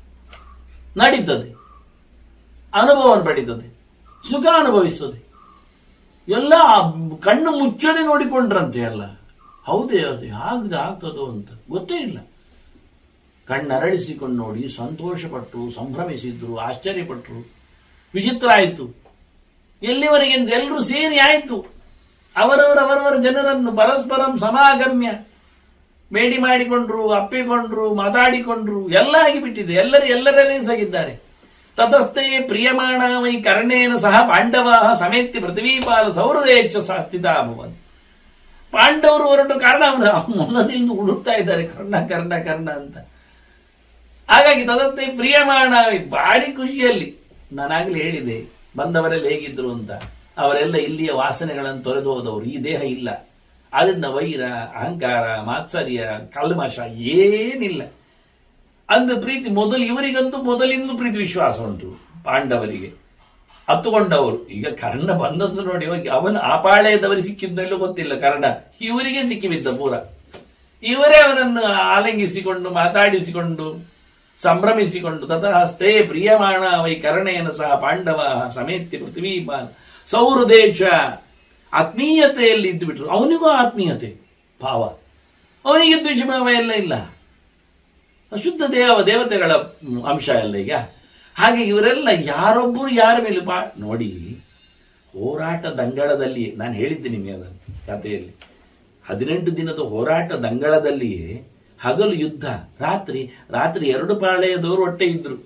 ನಡೀತದೆ ಅನುಭವವನ್ನು ಪಡೀತದೆ ಸುಖ ಅನುಭವಿಸ್ತದೆ ಎಲ್ಲ ಕಣ್ಣು ಮುಚ್ಚದೆ ನೋಡಿಕೊಂಡ್ರಂತೆ ಎಲ್ಲ ಹೌದೇ ಅದು ಹಾಗೆ ಆಗ್ತದೋ ಅಂತ ಗೊತ್ತೇ ಇಲ್ಲ ಕಣ್ಣರಳಿಸಿಕೊಂಡು ನೋಡಿ ಸಂತೋಷಪಟ್ಟರು ಸಂಭ್ರಮಿಸಿದ್ರು ಆಶ್ಚರ್ಯಪಟ್ಟರು ವಿಚಿತ್ರ ಆಯಿತು ಎಲ್ಲಿವರೆಗೆ ಎಲ್ಲರೂ ಸೇರಿ ಆಯಿತು ಅವರವರ ಅವರವರ ಜನರನ್ನು ಪರಸ್ಪರಂ ಸಮಾಗಮ್ಯ ಭೇಟಿ ಮಾಡಿಕೊಂಡ್ರು ಅಪ್ಪಿಕೊಂಡ್ರು ಮಾತಾಡಿಕೊಂಡ್ರು ಎಲ್ಲ ಆಗಿಬಿಟ್ಟಿದೆ ಎಲ್ಲರೂ ಎಲ್ಲರಲ್ಲೇ ಸಗಿದ್ದಾರೆ ತತಸ್ಥೆ ಪ್ರಿಯಮಾಣ ವೈ ಕರ್ಣೇನ ಸಹ ಪಾಂಡವ ಸಮೇತ್ಯ ಪೃಥ್ವೀಪಾಲ ಸೌಹೃದೇಚ್ಛ ಸ್ಥಿತಾಭವನ್ ಪಾಂಡವರು ಹೊರಟು ಕಾರಣ ಅವನ ಮೊನ್ನದಿಂದ ಹುಡುಕ್ತಾ ಇದ್ದಾರೆ ಕರ್ಣ ಕರ್ಣ ಕರ್ಣ ಅಂತ ಹಾಗಾಗಿ ತದತ್ತೆ ಪ್ರಿಯಮಾಣ ಭಾರಿ ಖುಷಿಯಲ್ಲಿ ನಾನಾಗ್ಲೇ ಹೇಳಿದೆ ಬಂದವರೆಲ್ಲ ಹೇಗಿದ್ರು ಅಂತ ಅವರೆಲ್ಲ ಇಲ್ಲಿಯ ವಾಸನೆಗಳನ್ನು ತೊರೆದು ಹೋದವರು ಈ ದೇಹ ಇಲ್ಲ ಅದರಿಂದ ವೈರ ಅಹಂಕಾರ ಮಾತ್ಸರ್ಯ ಕಲ್ಮಶ ಏನಿಲ್ಲ ಅಂದ ಪ್ರೀತಿ ಮೊದಲು ಇವರಿಗಂತೂ ಮೊದಲಿಂದಲೂ ಪ್ರೀತಿ ವಿಶ್ವಾಸ ಉಂಟು ಪಾಂಡವರಿಗೆ ಹತ್ತುಕೊಂಡವರು ಈಗ ಕರ್ಣ ಬಂದದ್ದು ನೋಡಿ ಹೋಗಿ ಅವನು ಆ ಪಾಳ್ಯದವರಿಗೆ ಸಿಕ್ಕಿದ್ದೆಲ್ಲೂ ಗೊತ್ತಿಲ್ಲ ಕರ್ಣ ಇವರಿಗೆ ಸಿಕ್ಕಿಬಿದ್ದ ಪೂರ ಇವರೇ ಅವನನ್ನು ಆಲಿಂಗಿಸಿಕೊಂಡು ಮಾತಾಡಿಸಿಕೊಂಡು ಸಂಭ್ರಮಿಸಿಕೊಂಡು ತತಃ ಸ್ಥೇ ಪ್ರಿಯಮಾಣ ವೈ ಕರ್ಣೇನ ಸಹ ಪಾಂಡವ ಸಮೇತ್ಯ ಪೃಥ್ವೀ ಸೌಹೃದೇಶ ಆತ್ಮೀಯತೆಯಲ್ಲಿ ಇದ್ದು ಬಿಟ್ರು ಅವನಿಗೂ ಆತ್ಮೀಯತೆ ಭಾವ ಅವನಿಗೆ ದ್ವೇಷಭಾವ ಎಲ್ಲ ಇಲ್ಲ ಅಶುದ್ಧ ದೇವ ದೇವತೆಗಳ ಅಂಶ ಎಲ್ಲ ಈಗ ಹಾಗೆ ಇವರೆಲ್ಲ ಯಾರೊಬ್ಬರು ಯಾರ ಮೇಲೆ ಬಾ ನೋಡಿ ಹೋರಾಟ ದಂಗಳದಲ್ಲಿ ನಾನು ಹೇಳಿದ್ದೆ ನಿಮಗೆ ಅದನ್ನು ಕಥೆಯಲ್ಲಿ ಹದಿನೆಂಟು ದಿನದ ಹೋರಾಟ ದಂಗಳದಲ್ಲಿಯೇ ಹಗಲು ಯುದ್ಧ ರಾತ್ರಿ ರಾತ್ರಿ ಎರಡು ಪಾಳೆಯದವರು ಒಟ್ಟೆ ಇದ್ರು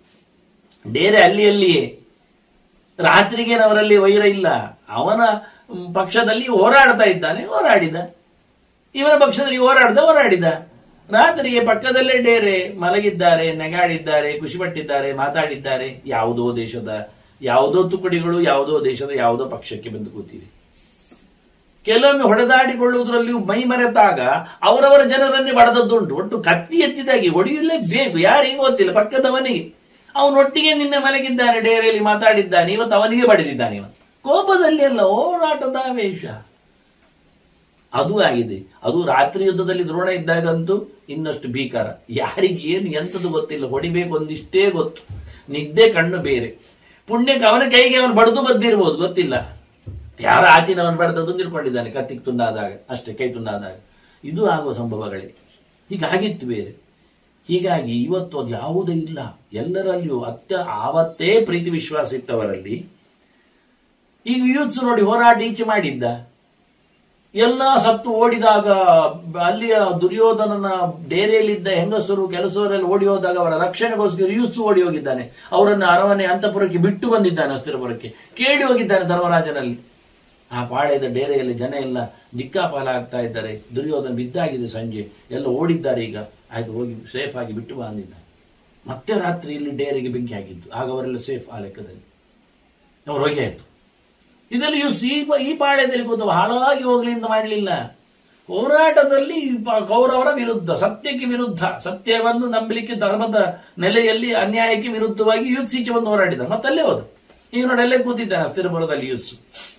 ಡೇರೆ ಅಲ್ಲಿ ಅಲ್ಲಿಯೇ ರಾತ್ರಿಗೇನವರಲ್ಲಿ ವೈರ ಇಲ್ಲ ಅವನ ಪಕ್ಷದಲ್ಲಿ ಹೋರಾಡ್ತಾ ಇದ್ದಾನೆ ಹೋರಾಡಿದ ಇವನ ಪಕ್ಷದಲ್ಲಿ ಹೋರಾಡ್ದ ಹೋರಾಡಿದ ರಾತ್ರಿಗೆ ಪಕ್ಕದಲ್ಲೇ ಡೇರೆ ಮಲಗಿದ್ದಾರೆ ನೆಗಾಡಿದ್ದಾರೆ ಖುಷಿಪಟ್ಟಿದ್ದಾರೆ ಮಾತಾಡಿದ್ದಾರೆ ಯಾವುದೋ ದೇಶದ ಯಾವುದೋ ತುಕಡಿಗಳು ಯಾವುದೋ ದೇಶದ ಯಾವುದೋ ಪಕ್ಷಕ್ಕೆ ಬಂದು ಕೂತಿವೆ ಕೆಲವೊಮ್ಮೆ ಹೊಡೆದಾಡಿಕೊಳ್ಳುವುದರಲ್ಲಿಯೂ ಮೈ ಮರೆತಾಗ ಅವರವರ ಜನರನ್ನೇ ಬಡದದ್ದುಂಟು ಒಟ್ಟು ಕತ್ತಿ ಎತ್ತಿದಾಗಿ ಹೊಡೆಯಲೇಬೇಕು ಯಾರಿಗೂ ಗೊತ್ತಿಲ್ಲ ಪಕ್ಕದವನಿಗೆ ಅವನೊಟ್ಟಿಗೆ ನಿನ್ನೆ ಮಲಗಿದ್ದಾನೆ ಡೇರೆಯಲ್ಲಿ ಮಾತಾಡಿದ್ದಾನೆ ಇವತ್ತು ಅವನಿಗೆ ಬಡಿದಿದ್ದಾನೆ ಇವತ್ತು ಕೋಪದಲ್ಲಿ ಅಲ್ಲ ಹೋರಾಟದ ಆವೇಶ ಅದು ಆಗಿದೆ ಅದು ರಾತ್ರಿ ಯುದ್ಧದಲ್ಲಿ ದ್ರೋಣ ಇದ್ದಾಗಂತೂ ಇನ್ನಷ್ಟು ಭೀಕರ ಯಾರಿಗೆ ಏನು ಎಂತದ್ದು ಗೊತ್ತಿಲ್ಲ ಹೊಡಿಬೇಕು ಒಂದಿಷ್ಟೇ ಗೊತ್ತು ನಿದ್ದೆ ಕಣ್ಣು ಬೇರೆ ಪುಣ್ಯಕ್ಕೆ ಅವನ ಕೈಗೆ ಅವನು ಬಡ್ದು ಬದ್ದಿರ್ಬೋದು ಗೊತ್ತಿಲ್ಲ ಯಾರ ಆಚಿನವನು ಬಡ್ದದ್ದು ತಿಳ್ಕೊಂಡಿದ್ದಾನೆ ಕತ್ತಿಗೆ ತುಂಡಾದಾಗ ಅಷ್ಟೇ ಕೈ ತುಂಡಾದಾಗ ಇದು ಆಗುವ ಸಂಭವಗಳೇ ಹೀಗಾಗಿತ್ತು ಬೇರೆ ಹೀಗಾಗಿ ಇವತ್ತು ಅದು ಯಾವುದೇ ಇಲ್ಲ ಎಲ್ಲರಲ್ಲಿಯೂ ಅತ್ಯ ಆವತ್ತೇ ಪ್ರೀತಿ ವಿಶ್ವಾಸ ಇಟ್ಟವರಲ್ಲಿ ಈಗ ಯೂತ್ಸ್ ನೋಡಿ ಹೋರಾಟ ಈಚೆ ಮಾಡಿದ್ದ ಎಲ್ಲ ಸತ್ತು ಓಡಿದಾಗ ಅಲ್ಲಿಯ ದುರ್ಯೋಧನನ ಡೇರೆಯಲ್ಲಿದ್ದ ಹೆಂಗಸರು ಕೆಲಸವರೆಲ್ಲ ಓಡಿ ಹೋದಾಗ ಅವರ ರಕ್ಷಣೆಗೋಸ್ಕರ ಯೂತ್ಸ್ ಓಡಿ ಹೋಗಿದ್ದಾನೆ ಅವರನ್ನು ಅರಮನೆ ಅಂತಪುರಕ್ಕೆ ಬಿಟ್ಟು ಬಂದಿದ್ದಾನೆ ಅಸ್ಥಿರಪುರಕ್ಕೆ ಕೇಳಿ ಹೋಗಿದ್ದಾನೆ ಧರ್ಮರಾಜನಲ್ಲಿ ಆ ಪಾಳ್ಯದ ಡೇರೆಯಲ್ಲಿ ಜನ ಎಲ್ಲ ದಿಕ್ಕಾಪಾಲ ಆಗ್ತಾ ಇದ್ದಾರೆ ದುರ್ಯೋಧನ ಬಿದ್ದಾಗಿದೆ ಸಂಜೆ ಎಲ್ಲ ಓಡಿದ್ದಾರೆ ಈಗ ಆಯ್ತು ಹೋಗಿ ಸೇಫ್ ಆಗಿ ಬಿಟ್ಟು ಬಂದಿದ್ದಾನೆ ಮತ್ತೆ ರಾತ್ರಿ ಇಲ್ಲಿ ಡೇರೆಗೆ ಬೆಂಕಿ ಆಗಿದ್ದು ಆಗ ಅವರೆಲ್ಲ ಸೇಫ್ ಆ ಲೆಕ್ಕದಲ್ಲಿ ಅವರು ಹೋಗಿ ಆಯ್ತು ಇದರಲ್ಲಿ ಇವ್ರು ಈ ಈ ಪಾಳ್ಯದಲ್ಲಿ ಕೂತು ಹಾಳಾಗಿ ಹೋಗ್ಲಿ ಅಂತ ಮಾಡಲಿಲ್ಲ ಹೋರಾಟದಲ್ಲಿ ಪ- ಕೌರವರ ವಿರುದ್ಧ ಸತ್ಯಕ್ಕೆ ವಿರುದ್ಧ ಸತ್ಯವನ್ನು ನಂಬಲಿಕ್ಕೆ ಧರ್ಮದ ನೆಲೆಯಲ್ಲಿ ಅನ್ಯಾಯಕ್ಕೆ ವಿರುದ್ಧವಾಗಿ ಯೂತ್ಸ್ ಈಚೆ ಬಂದು ಹೋರಾಡಿದ ಮತ್ತಲ್ಲೇ ಹೋದ ಈಗ ನೋಡಿ ಅಲ್ಲೇ ಕೂತಿದ್ದಾನೆ ಅಸ್ಥಿರಪುರದಲ್ಲಿ ಯೂತ್ಸ್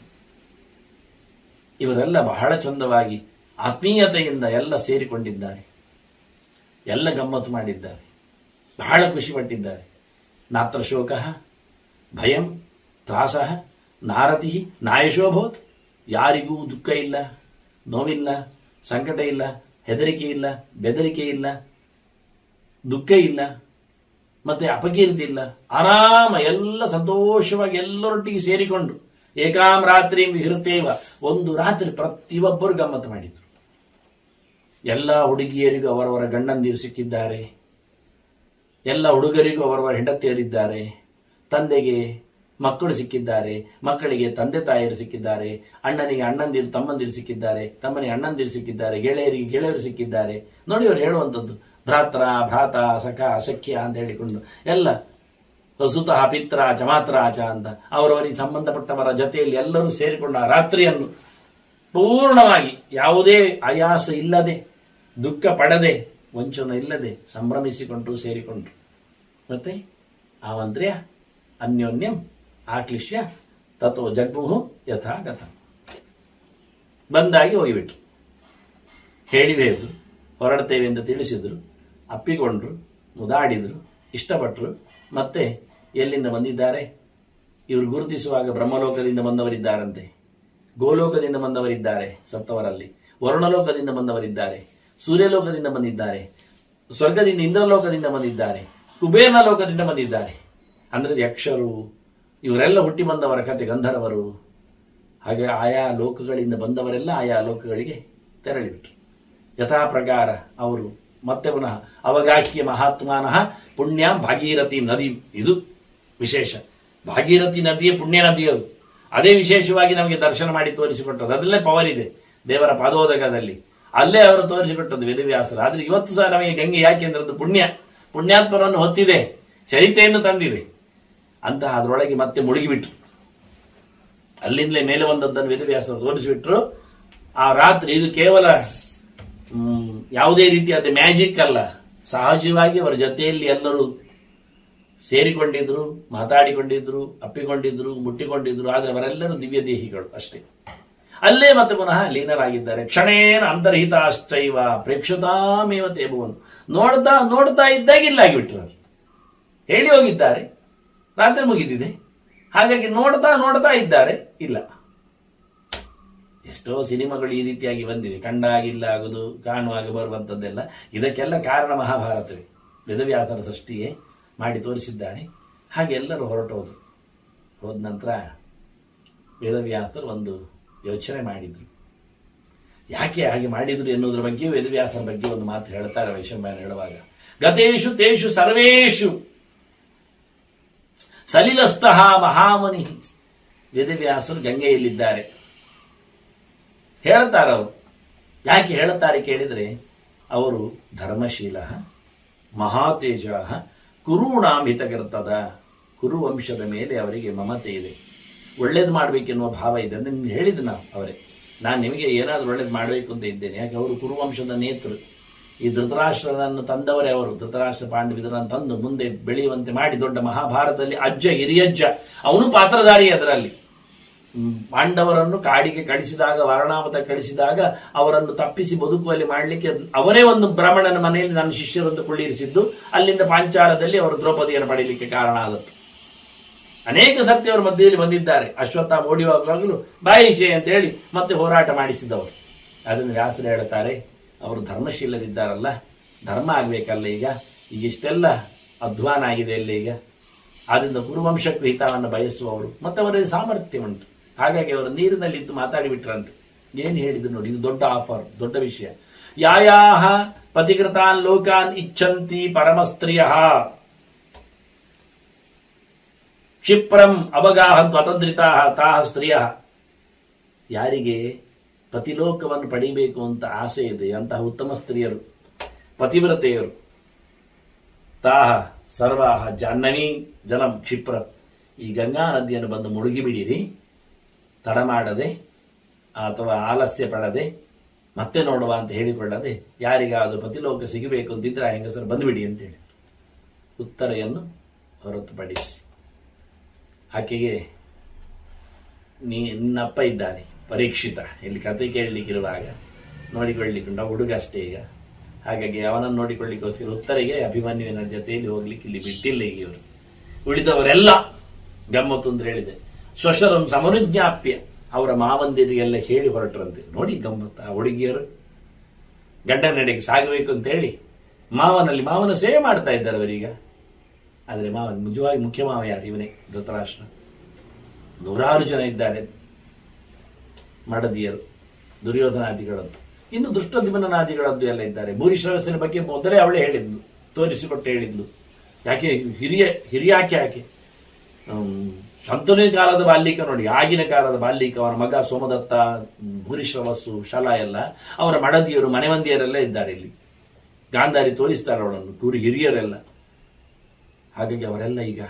ಇವರೆಲ್ಲ ಬಹಳ ಚಂದವಾಗಿ ಆತ್ಮೀಯತೆಯಿಂದ ಎಲ್ಲ ಸೇರಿಕೊಂಡಿದ್ದಾರೆ ಎಲ್ಲ ಗಮ್ಮತ್ತು ಮಾಡಿದ್ದಾರೆ ಬಹಳ ಖುಷಿ ಪಟ್ಟಿದ್ದಾರೆ ನಾತ್ರ ಶೋಕ ಭಯಂ ತ್ರಾಸ ನಾರತಿ ನಾಯಶೋಭವತ್ ಯಾರಿಗೂ ದುಃಖ ಇಲ್ಲ ನೋವಿಲ್ಲ ಸಂಕಟ ಇಲ್ಲ ಹೆದರಿಕೆ ಇಲ್ಲ ಬೆದರಿಕೆ ಇಲ್ಲ ದುಃಖ ಇಲ್ಲ ಮತ್ತೆ ಅಪಕೀರ್ತಿ ಇಲ್ಲ ಆರಾಮ ಎಲ್ಲ ಸಂತೋಷವಾಗಿ ಎಲ್ಲರೊಟ್ಟಿಗೆ ಸೇರಿಕೊಂಡು ಏಕಾಂ ರಾತ್ರಿ ವಿಹೃತೇವ ಒಂದು ರಾತ್ರಿ ಪ್ರತಿಯೊಬ್ಬರು ಗಮ್ಮತ್ತು ಮಾಡಿದ್ರು ಎಲ್ಲ ಹುಡುಗಿಯರಿಗೂ ಅವರವರ ಗಂಡಂದಿರು ಸಿಕ್ಕಿದ್ದಾರೆ ಎಲ್ಲ ಹುಡುಗರಿಗೂ ಅವರವರ ಹೆಂಡತಿಯರಿದ್ದಾರೆ ತಂದೆಗೆ ಮಕ್ಕಳು ಸಿಕ್ಕಿದ್ದಾರೆ ಮಕ್ಕಳಿಗೆ ತಂದೆ ತಾಯಿಯರು ಸಿಕ್ಕಿದ್ದಾರೆ ಅಣ್ಣನಿಗೆ ಅಣ್ಣಂದಿರು ತಮ್ಮಂದಿರು ಸಿಕ್ಕಿದ್ದಾರೆ ತಮ್ಮನಿಗೆ ಅಣ್ಣಂದಿರು ಸಿಕ್ಕಿದ್ದಾರೆ ಗೆಳೆಯರಿಗೆ ಗೆಳೆಯರು ಸಿಕ್ಕಿದ್ದಾರೆ ನೋಡಿ ಅವರು ಹೇಳುವಂಥದ್ದು ಭ್ರಾತ್ರ ಭ್ರಾತ ಸಖ ಸಖ್ಯ ಅಂತ ಹೇಳಿಕೊಂಡು ಎಲ್ಲ ಸುತಃ ಪಿತ್ರ ಚಮಾತ್ರಾಚ ಅಂತ ಅವರವರಿಗೆ ಸಂಬಂಧಪಟ್ಟವರ ಜೊತೆಯಲ್ಲಿ ಎಲ್ಲರೂ ಸೇರಿಕೊಂಡು ಆ ರಾತ್ರಿಯನ್ನು ಪೂರ್ಣವಾಗಿ ಯಾವುದೇ ಆಯಾಸ ಇಲ್ಲದೆ ದುಃಖ ಪಡದೆ ವಂಚನ ಇಲ್ಲದೆ ಸಂಭ್ರಮಿಸಿಕೊಂಡು ಸೇರಿಕೊಂಡ್ರು ಮತ್ತೆ ಆ ಮಂತ್ರಿಯ ಅನ್ಯೋನ್ಯಂ ಆಕ್ಲಿಶ್ಯ ತಥೋ ಜಗ್ಮುಹು ಯಥಾಗತ ಬಂದಾಗಿ ಹೋಗಿಬಿಟ್ರು ಹೇಳಿಬೇಕು ಹೊರಡ್ತೇವೆ ಅಂತ ತಿಳಿಸಿದ್ರು ಅಪ್ಪಿಕೊಂಡ್ರು ಮುದಾಡಿದ್ರು ಇಷ್ಟಪಟ್ಟರು ಮತ್ತೆ ಎಲ್ಲಿಂದ ಬಂದಿದ್ದಾರೆ ಇವರು ಗುರುತಿಸುವಾಗ ಬ್ರಹ್ಮಲೋಕದಿಂದ ಬಂದವರಿದ್ದಾರಂತೆ ಗೋಲೋಕದಿಂದ ಬಂದವರಿದ್ದಾರೆ ಸತ್ತವರಲ್ಲಿ ವರುಣಲೋಕದಿಂದ ಬಂದವರಿದ್ದಾರೆ ಸೂರ್ಯಲೋಕದಿಂದ ಬಂದಿದ್ದಾರೆ ಸ್ವರ್ಗದಿಂದ ಇಂದ್ರಲೋಕದಿಂದ ಬಂದಿದ್ದಾರೆ ಕುಬೇರನ ಲೋಕದಿಂದ ಬಂದಿದ್ದಾರೆ ಅಂದ್ರೆ ಯಕ್ಷರು ಇವರೆಲ್ಲ ಹುಟ್ಟಿ ಬಂದವರ ಕತೆ ಗಂಧರ್ವರು ಹಾಗೆ ಆಯಾ ಲೋಕಗಳಿಂದ ಬಂದವರೆಲ್ಲ ಆಯಾ ಲೋಕಗಳಿಗೆ ತೆರಳಿಬಿಟ್ರು ಯಥಾ ಪ್ರಕಾರ ಅವರು ಮತ್ತೆ ಪುನಃ ಅವಗಾಹ್ಯ ಮಹಾತ್ಮಾನಃ ಪುಣ್ಯ ಭಾಗೀರಥಿ ನದಿ ಇದು ವಿಶೇಷ ಭಾಗೀರಥಿ ನದಿಯೇ ಪುಣ್ಯ ನದಿ ಅದು ಅದೇ ವಿಶೇಷವಾಗಿ ನಮಗೆ ದರ್ಶನ ಮಾಡಿ ತೋರಿಸಿಕೊಟ್ಟದ್ದು ಅದರಲ್ಲೇ ಪವರ್ ಇದೆ ದೇವರ ಪಾದೋದಕದಲ್ಲಿ ಅಲ್ಲೇ ಅವರು ತೋರಿಸಿಕೊಟ್ಟದ್ದು ವೇದವ್ಯಾಸರು ಆದ್ರೆ ಇವತ್ತು ಸಹ ನಮಗೆ ಗಂಗೆ ಯಾಕೆ ಅಂದ್ರೆ ಅದು ಪುಣ್ಯ ಪುಣ್ಯಾತ್ಮರನ್ನು ಹೊತ್ತಿದೆ ಚರಿತೆಯನ್ನು ತಂದಿದೆ ಅಂತ ಅದರೊಳಗೆ ಮತ್ತೆ ಮುಳುಗಿಬಿಟ್ರು ಅಲ್ಲಿಂದಲೇ ಮೇಲೆ ಬಂದದ್ದನ್ನು ವೇದವ್ಯಾಸರು ತೋರಿಸಿಬಿಟ್ರು ಆ ರಾತ್ರಿ ಇದು ಕೇವಲ ಹ್ಮ್, ಯಾವುದೇ ರೀತಿಯಾದ ಮ್ಯಾಜಿಕ್ ಅಲ್ಲ ಸಹಜವಾಗಿ ಅವರ ಜೊತೆಯಲ್ಲಿ ಎಲ್ಲರೂ ಸೇರಿಕೊಂಡಿದ್ರು ಮಾತಾಡಿಕೊಂಡಿದ್ರು ಅಪ್ಪಿಕೊಂಡಿದ್ರು ಮುಟ್ಟಿಕೊಂಡಿದ್ರು ಆದರೆ ಅವರೆಲ್ಲರೂ ದಿವ್ಯ ದೇಹಿಗಳು ಅಷ್ಟೇ ಅಲ್ಲೇ ಮತ್ತೆ ಪುನಃ ಲೀನರಾಗಿದ್ದಾರೆ ಕ್ಷಣೇನ ಅಂತರ್ಹಿತ ಅಷ್ಟೈವ ಪ್ರೇಕ್ಷತಾಮೇವ ತೇಬುವನು ನೋಡ್ತಾ ನೋಡ್ತಾ ಇದ್ದಾಗ ಇಲ್ಲಾಗಿಬಿಟ್ರು ಅವರು ಹೇಳಿ ಹೋಗಿದ್ದಾರೆ ರಾತ್ರಿ ಮುಗಿದಿದೆ ಹಾಗಾಗಿ ನೋಡ್ತಾ ನೋಡ್ತಾ ಇದ್ದಾರೆ ಇಲ್ಲ ಎಷ್ಟೋ ಸಿನಿಮಾಗಳು ಈ ರೀತಿಯಾಗಿ ಬಂದಿವೆ ಕಂಡಾಗಿಲ್ಲ ಆಗುದು ಕಾಣುವಾಗ ಬರುವಂಥದ್ದೆಲ್ಲ ಇದಕ್ಕೆಲ್ಲ ಕಾರಣ ಮಹಾಭಾರತವೇ ವೇದವ್ಯಾಸರ ಸೃಷ್ಟಿಯೇ ಮಾಡಿ ತೋರಿಸಿದ್ದಾನೆ ಹಾಗೆ ಎಲ್ಲರೂ ಹೊರಟೋದು ಹೋದ ನಂತರ ವೇದವ್ಯಾಸರು ಒಂದು ಯೋಚನೆ ಮಾಡಿದ್ರು ಯಾಕೆ ಹಾಗೆ ಮಾಡಿದ್ರು ಎನ್ನುವುದರ ಬಗ್ಗೆ ವೇದವ್ಯಾಸರ ಬಗ್ಗೆ ಒಂದು ಮಾತು ಹೇಳ್ತಾರೆ ವೈಶಂಬಾಯನ ಹೇಳುವಾಗ ಗತೇಶು ತೇಷು ಸರ್ವೇಶು ಸಲಿಲಸ್ತಃ ಮಹಾಮುನಿ ವೇದವ್ಯಾಸರು ಗಂಗೆಯಲ್ಲಿದ್ದಾರೆ ಹೇಳ್ತಾರೆ ಅವರು ಯಾಕೆ ಹೇಳುತ್ತಾರೆ ಕೇಳಿದರೆ ಅವರು ಧರ್ಮಶೀಲ ಮಹಾತೇಜ ಕುರುಣಾಂ ಹಿತಕರ್ತದ ಕುರು ವಂಶದ ಮೇಲೆ ಅವರಿಗೆ ಮಮತೆ ಇದೆ ಒಳ್ಳೇದು ಮಾಡಬೇಕೆನ್ನುವ ಭಾವ ಇದೆ ಅಂದ್ರೆ ನಿಮ್ಗೆ ಹೇಳಿದ್ದು ನಾವು ಅವರೇ ನಾನು ನಿಮಗೆ ಏನಾದರೂ ಒಳ್ಳೇದು ಮಾಡಬೇಕು ಅಂತ ಇದ್ದೇನೆ ಯಾಕೆ ಅವರು ಕುರುವಂಶದ ನೇತೃ ಈ ಧೃತರಾಷ್ಟ್ರನನ್ನು ತಂದವರೇ ಅವರು ಧೃತರಾಷ್ಟ್ರ ಪಾಂಡವಿದರನ್ನು ತಂದು ಮುಂದೆ ಬೆಳೆಯುವಂತೆ ಮಾಡಿ ದೊಡ್ಡ ಮಹಾಭಾರತದಲ್ಲಿ ಅಜ್ಜ ಹಿರಿಯಜ್ಜ ಅವನು ಪಾತ್ರಧಾರಿ ಅದರಲ್ಲಿ ಹ್ಮ್, ಪಾಂಡವರನ್ನು ಕಾಡಿಗೆ ಕಳಿಸಿದಾಗ ವಾರಣಾವತ ಕಳಿಸಿದಾಗ ಅವರನ್ನು ತಪ್ಪಿಸಿ ಬದುಕುವಲ್ಲಿ ಮಾಡಲಿಕ್ಕೆ ಅವರೇ ಒಂದು ಬ್ರಾಹ್ಮಣನ ಮನೆಯಲ್ಲಿ ನನ್ನ ಶಿಷ್ಯರೊಂದು ಕುಳ್ಳಿರಿಸಿದ್ದು ಅಲ್ಲಿಂದ ಪಾಂಚಾಲದಲ್ಲಿ ಅವರು ದ್ರೌಪದಿಯನ್ನು ಪಡೆಯಲಿಕ್ಕೆ ಕಾರಣ ಆದದ್ದು ಅನೇಕ ಸರ್ತಿ ಅವರು ಮಧ್ಯದಲ್ಲಿ ಬಂದಿದ್ದಾರೆ ಅಶ್ವತ್ಥಾಮ ಓಡಿಯುವಾಗಲೂ ಬಾಯಿಷೆ ಅಂತ ಹೇಳಿ ಮತ್ತೆ ಹೋರಾಟ ಮಾಡಿಸಿದವರು ಅದನ್ನು ವ್ಯಾಸರು ಹೇಳುತ್ತಾರೆ ಅವರು ಧರ್ಮಶೀಲರಿದ್ದಾರಲ್ಲ ಧರ್ಮ ಆಗ್ಬೇಕಲ್ಲ ಈಗ ಈಗ ಇಷ್ಟೆಲ್ಲ ಅಧ್ವಾನ ಆಗಿದೆ ಎಲ್ಲ ಈಗ ಆದ್ರಿಂದ ಗುರುವಂಶಕ್ಕೂ ಹಿತವನ್ನು ಬಯಸುವವರು ಮತ್ತೆ ಅವರಲ್ಲಿ ಸಾಮರ್ಥ್ಯ ಉಂಟು ಹಾಗಾಗಿ ಅವರು ನೀರಿನಲ್ಲಿ ಇದ್ದು ಮಾತಾಡಿಬಿಟ್ರಂತೆ ಏನು ಹೇಳಿದ್ರು ನೋಡಿ ಇದು ದೊಡ್ಡ ಆಫರ್ ದೊಡ್ಡ ವಿಷಯ ಯಾಯಾಹ ಪತಿಕೃತಾನ್ ಲೋಕಾನ್ ಇಚ್ಛಂತಿ ಪರಮಸ್ತ್ರೀಯ ಕ್ಷಿಪ್ರಂ ಅವಗಾಹಂತು ಅತಂತ್ರಿತಾ ತಾಹ ಸ್ತ್ರೀಯ ಯಾರಿಗೆ ಪತಿಲೋಕವನ್ನು ಪಡಿಬೇಕು ಅಂತ ಆಸೆ ಇದೆ ಅಂತಹ ಉತ್ತಮ ಸ್ತ್ರೀಯರು ಪತಿವ್ರತೆಯರು ತಾಹ ಸರ್ವಾಹ ಜಾಹ್ನವಿ ಜಲಂ ಕ್ಷಿಪ್ರ ಈ ಗಂಗಾ ನದಿಯನ್ನು ಬಂದು ಮುಳುಗಿಬಿಡಿರಿ ತಡ ಮಾಡದೆ ಅಥವಾ ಆಲಸ್ಯ ಪಡದೆ ಮತ್ತೆ ನೋಡುವ ಅಂತ ಹೇಳಿಕೊಳ್ಳದೆ ಯಾರಿಗಾದರೂ ಪತಿಲೋಕ ಸಿಗಬೇಕು ಅಂತಿದ್ರೆ ಆ ಹೆಂಗಸರು ಬಂದುಬಿಡಿ ಅಂತೇಳಿ ಉತ್ತರೆಯನ್ನು ಹೊರತುಪಡಿಸಿ ಆಕೆಗೆ ನೀ ನಿನ್ನಪ್ಪ ಇದ್ದಾನೆ ಪರೀಕ್ಷಿತ ಇಲ್ಲಿ ಕತೆ ಕೇಳಲಿಕ್ಕಿರುವಾಗ ನೋಡಿಕೊಳ್ಳಿಕ್ಕೆ ಉಂಟು ಹುಡುಗ ಅಷ್ಟೇ ಈಗ ಹಾಗಾಗಿ ಅವನನ್ನು ನೋಡಿಕೊಳ್ಳಿಕ್ಕೋಸ್ಕರ ಉತ್ತರಿಗೆ ಅಭಿಮನ್ಯುವಿನ ಜೊತೆಯಲ್ಲಿ ಹೋಗ್ಲಿಕ್ಕೆ ಇಲ್ಲಿ ಬಿಟ್ಟಿಲ್ಲ ಈಗ ಇವರು ಉಳಿದವರೆಲ್ಲ ಗಮ್ಮತ್ತು ಅಂತ ಹೇಳಿದೆ ಶ್ವಶರಂ ಸಮನುಜ್ಞಾಪ್ಯ ಅವರ ಮಾವಂದಿರಿಗೆಲ್ಲ ಹೇಳಿ ಹೊರಟ್ರಂತೆ ನೋಡಿ ಗಮ್ಮತ್ತು ಆ ಹುಡುಗಿಯರು ಗಂಡನೆಡೆಗೆ ಸಾಗಬೇಕು ಅಂತ ಹೇಳಿ ಮಾವನಲ್ಲಿ ಮಾವನ ಸೇವೆ ಮಾಡ್ತಾ ಇದ್ದಾರೆ ಅವರೀಗ ಆದರೆ ಮಾವ ನಿಜವಾಗಿ ಮುಖ್ಯ ಮಾವ ಯಾರು ಇವನೇ ಧೃತರಾಷ್ಟ್ರ ನೂರಾರು ಜನ ಇದ್ದಾರೆ ಮಡದಿಯರು ದುರ್ಯೋಧನಾದಿಗಳದ್ದು ಇನ್ನು ದುಷ್ಟದಿಮನಾದಿಗಳದ್ದು ಎಲ್ಲ ಇದ್ದಾರೆ ಭೂರಿಶ್ರವಸ್ಸಿನ ಬಗ್ಗೆ ಮೊದಲೇ ಅವಳೇ ಹೇಳಿದ್ಲು ತೋರಿಸಿಕೊಟ್ಟು ಹೇಳಿದ್ಲು ಯಾಕೆ ಹಿರಿಯ ಹಿರಿಯಾಕೆ ಯಾಕೆ ಹ್ಮ್, ಶಂತನುವಿನ ಕಾಲದ ಬಾಲ್ಯಕ ನೋಡಿ ಆಗಿನ ಕಾಲದ ಬಾಲ್ಯಕ ಅವನ ಮಗ ಸೋಮದತ್ತ ಹ್ಮ್, ಭೂರಿಶ್ರವಸ್ಸು ಶಲ ಎಲ್ಲ ಅವರ ಮಡದಿಯರು ಮನೆಮಂದಿಯರೆಲ್ಲ ಇದ್ದಾರೆ ಇಲ್ಲಿ ಗಾಂಧಾರಿ ತೋರಿಸ್ತಾರೆ ಅವಳನ್ನು ಗುರು ಹಿರಿಯರೆಲ್ಲ ಹಾಗಾಗಿ ಅವರೆಲ್ಲ ಈಗ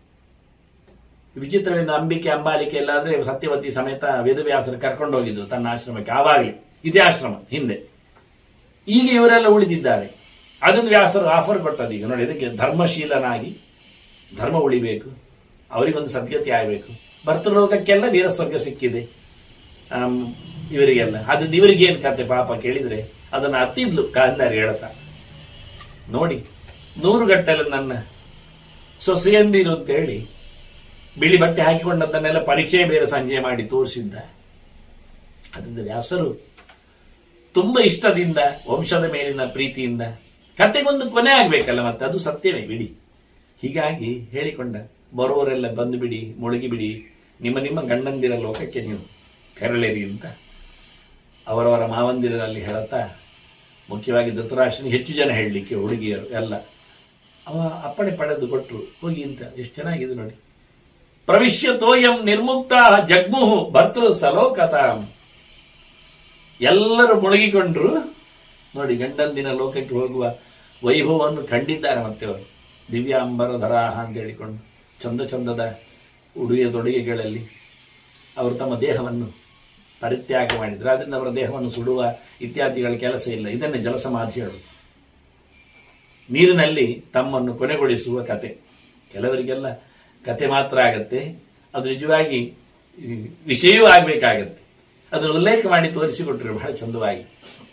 ವಿಚಿತ್ರವಿಂದ ಅಂಬಿಕೆ ಅಂಬಾಲಿಕೆ ಎಲ್ಲ ಆದ್ರೆ ಸತ್ಯವತಿ ಸಮೇತ ವೇದವ್ಯಾಸರು ಕರ್ಕೊಂಡು ಹೋಗಿದ್ರು ತನ್ನ ಆಶ್ರಮಕ್ಕೆ ಆವಾಗಲೇ ಇದೇ ಆಶ್ರಮ ಹಿಂದೆ ಈಗ ಇವರೆಲ್ಲ ಉಳಿದಿದ್ದಾರೆ ಅದನ್ನು ವ್ಯಾಸರು ಆಫರ್ ಕೊಟ್ಟದ್ದು ಈಗ ನೋಡಿ ಇದಕ್ಕೆ ಧರ್ಮಶೀಲನಾಗಿ ಧರ್ಮ ಉಳಿಬೇಕು ಅವರಿಗೊಂದು ಸದ್ಗತಿ ಆಗಬೇಕು ಭರ್ತೃಲೋಕಕ್ಕೆಲ್ಲ ವೀರಸ್ವರ್ಗ ಸಿಕ್ಕಿದೆ ಆಮ್, ಇವರಿಗೆಲ್ಲ ಅದು ಇವರಿಗೇನು ಕತೆ ಪಾಪ ಕೇಳಿದ್ರೆ ಅದನ್ನು ಅತ್ತಿದ್ಲು ಗಾಂಧಾರಿ ಹೇಳ್ತಾ ನೋಡಿ ನೂರು ಗಟ್ಟಲೆ ನನ್ನ ಸೊಸೆಯಂದಿರು ಅಂತ ಹೇಳಿ ಬಿಳಿ ಬಟ್ಟೆ ಹಾಕಿಕೊಂಡದ್ದನ್ನೆಲ್ಲ ಪರೀಕ್ಷೆ ಬೇರೆ ಸಂಜೆ ಮಾಡಿ ತೋರಿಸಿದ್ದ ಅದರಿಂದ ವ್ಯಾಸರು ತುಂಬಾ ಇಷ್ಟದಿಂದ ವಂಶದ ಮೇಲಿನ ಪ್ರೀತಿಯಿಂದ ಕತೆಗೊಂದು ಕೊನೆ ಆಗ್ಬೇಕಲ್ಲ ಮತ್ತೆ ಅದು ಸತ್ಯವೇ ಬಿಡಿ ಹೀಗಾಗಿ ಹೇಳಿಕೊಂಡ ಬರುವವರೆಲ್ಲ ಬಂದು ಬಿಡಿ ಮುಳುಗಿ ಬಿಡಿ ನಿಮ್ಮ ನಿಮ್ಮ ಗಂಡಂದಿರ ಲೋಕಕ್ಕೆ ನೀವು ತೆರಳಿರಿ ಅಂತ ಅವರವರ ಮಾವಂದಿರಲ್ಲಿ ಹೇಳುತ್ತಾ ಮುಖ್ಯವಾಗಿ ಧೃತರಾಷ್ಟ್ರನಿಗೆ ಹೆಚ್ಚು ಜನ ಹೇಳಲಿಕ್ಕೆ ಹುಡುಗಿಯರು ಎಲ್ಲ ಅವ ಅಪ್ಪಣೆ ಪಡೆದು ಕೊಟ್ಟರು ಹೋಗಿ ಅಂತ ಎಷ್ಟು ಚೆನ್ನಾಗಿದೆ ನೋಡಿ ಪ್ರವಿಶ್ಯ ತೋಯಂ ನಿರ್ಮುಕ್ತ ಜಗ್ಮುಹು ಭರ್ತೃ ಸಲೋಕತಾಂ ಎಲ್ಲರೂ ಮುಳುಗಿಕೊಂಡ್ರು ನೋಡಿ ಗಂಡಂದಿನ ಲೋಕಕ್ಕೆ ಹೋಗುವ ವೈಭವವನ್ನು ಕಂಡಿದ್ದಾರೆ ಮತ್ತೆ ಅವರು ದಿವ್ಯಾಂಬರ ಧರಾಹ ಅಂತ ಹೇಳಿಕೊಂಡು ಚಂದ ಚಂದದ ಉಡುಗೆ ತೊಡುಗೆಗಳಲ್ಲಿ ಅವರು ತಮ್ಮ ದೇಹವನ್ನು ಪರಿತ್ಯಾಗ ಮಾಡಿದ್ರು ಅದರಿಂದ ಅವರ ದೇಹವನ್ನು ಸುಡುವ ಇತ್ಯಾದಿಗಳ ಕೆಲಸ ಇಲ್ಲ ಇದನ್ನೇ ಜಲಸಮಾಧಿ ಹೇಳುದು ನೀರಿನಲ್ಲಿ ತಮ್ಮನ್ನು ಕೊನೆಗೊಳಿಸುವ ಕತೆ ಕೆಲವರಿಗೆಲ್ಲ ಕತೆ ಮಾತ್ರ ಆಗತ್ತೆ ಅದು ನಿಜವಾಗಿ ಈ, ವಿಷಯವೂ ಆಗಬೇಕಾಗತ್ತೆ ಅದನ್ನು ಉಲ್ಲೇಖ ಮಾಡಿ ತೋರಿಸಿಕೊಟ್ರು ಬಹಳ ಚಂದವಾಗಿ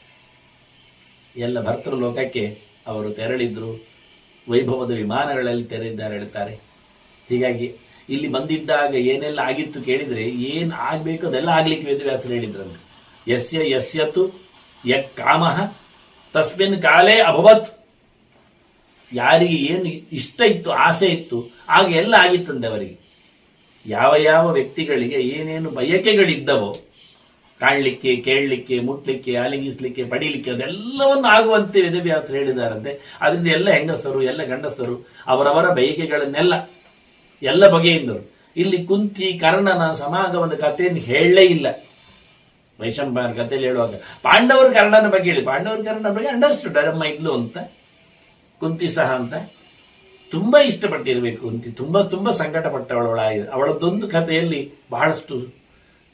ಎಲ್ಲ ಭರ್ತೃ ಲೋಕಕ್ಕೆ ಅವರು ತೆರಳಿದ್ರು ವೈಭವದ ವಿಮಾನಗಳಲ್ಲಿ ತೆರೆದಿದ್ದಾರೆ ಹೇಳ್ತಾರೆ ಹೀಗಾಗಿ ಇಲ್ಲಿ ಬಂದಿದ್ದಾಗ ಏನೆಲ್ಲ ಆಗಿತ್ತು ಕೇಳಿದ್ರೆ ಏನ್ ಆಗ್ಬೇಕು ಅದೆಲ್ಲ ಆಗ್ಲಿಕ್ಕೆ ವೇದವ್ಯಾಸರು ಹೇಳಿದ್ರಂತೆ ಯಸ್ಯ ಯಸ್ಯತು ಯಕ್ ಕಾಮಃ ತಸ್ಮಿನ್ ಕಾಲೇ ಅಭವತ್ ಯಾರಿಗೆ ಏನು ಇಷ್ಟ ಇತ್ತು ಆಸೆ ಇತ್ತು ಆಗ ಎಲ್ಲ ಆಗಿತ್ತಂತೆ ಅವರಿಗೆ ಯಾವ ಯಾವ ವ್ಯಕ್ತಿಗಳಿಗೆ ಏನೇನು ಬಯಕೆಗಳಿದ್ದವೋ ಕಾಣಲಿಕ್ಕೆ ಕೇಳಲಿಕ್ಕೆ ಮುಟ್ಲಿಕ್ಕೆ ಆಲಿಂಗಿಸ್ಲಿಕ್ಕೆ ಪಡೀಲಿಕ್ಕೆ ಅದೆಲ್ಲವನ್ನು ಆಗುವಂತೆ ವೇದವ್ಯಾಸರು ಹೇಳಿದಾರಂತೆ ಅದರಿಂದ ಎಲ್ಲ ಹೆಂಗಸರು ಎಲ್ಲ ಗಂಡಸರು ಅವರವರ ಬಯಕೆಗಳನ್ನೆಲ್ಲ ಎಲ್ಲ ಬಗೆಯಿಂದರು ಇಲ್ಲಿ ಕುಂತಿ ಕರ್ಣನ ಸಮಾಗಮದ ಕಥೆಯನ್ನು ಹೇಳಲೇ ಇಲ್ಲ ವೈಶಂಪಾಯನ ಕಥೆಯಲ್ಲಿ ಹೇಳುವಾಗ ಪಾಂಡವರ ಕರ್ಣನ ಬಗ್ಗೆ ಹೇಳಿ ಪಾಂಡವರ ಕರ್ಣನ ಬಗ್ಗೆ ಅಂಡರ್ಸ್ಟುಡ್ ಅರಮ್ಮ ಇದ್ಲು ಅಂತ ಕುಂತಿ ಸಹ ಅಂತ ತುಂಬಾ ಇಷ್ಟಪಟ್ಟಿರಬೇಕು ಕುಂತಿ ತುಂಬಾ ತುಂಬಾ ಸಂಕಟ ಪಟ್ಟವಳೊಳಾಗಿದೆ ಅವಳದ್ದೊಂದು ಕಥೆಯಲ್ಲಿ ಬಹಳಷ್ಟು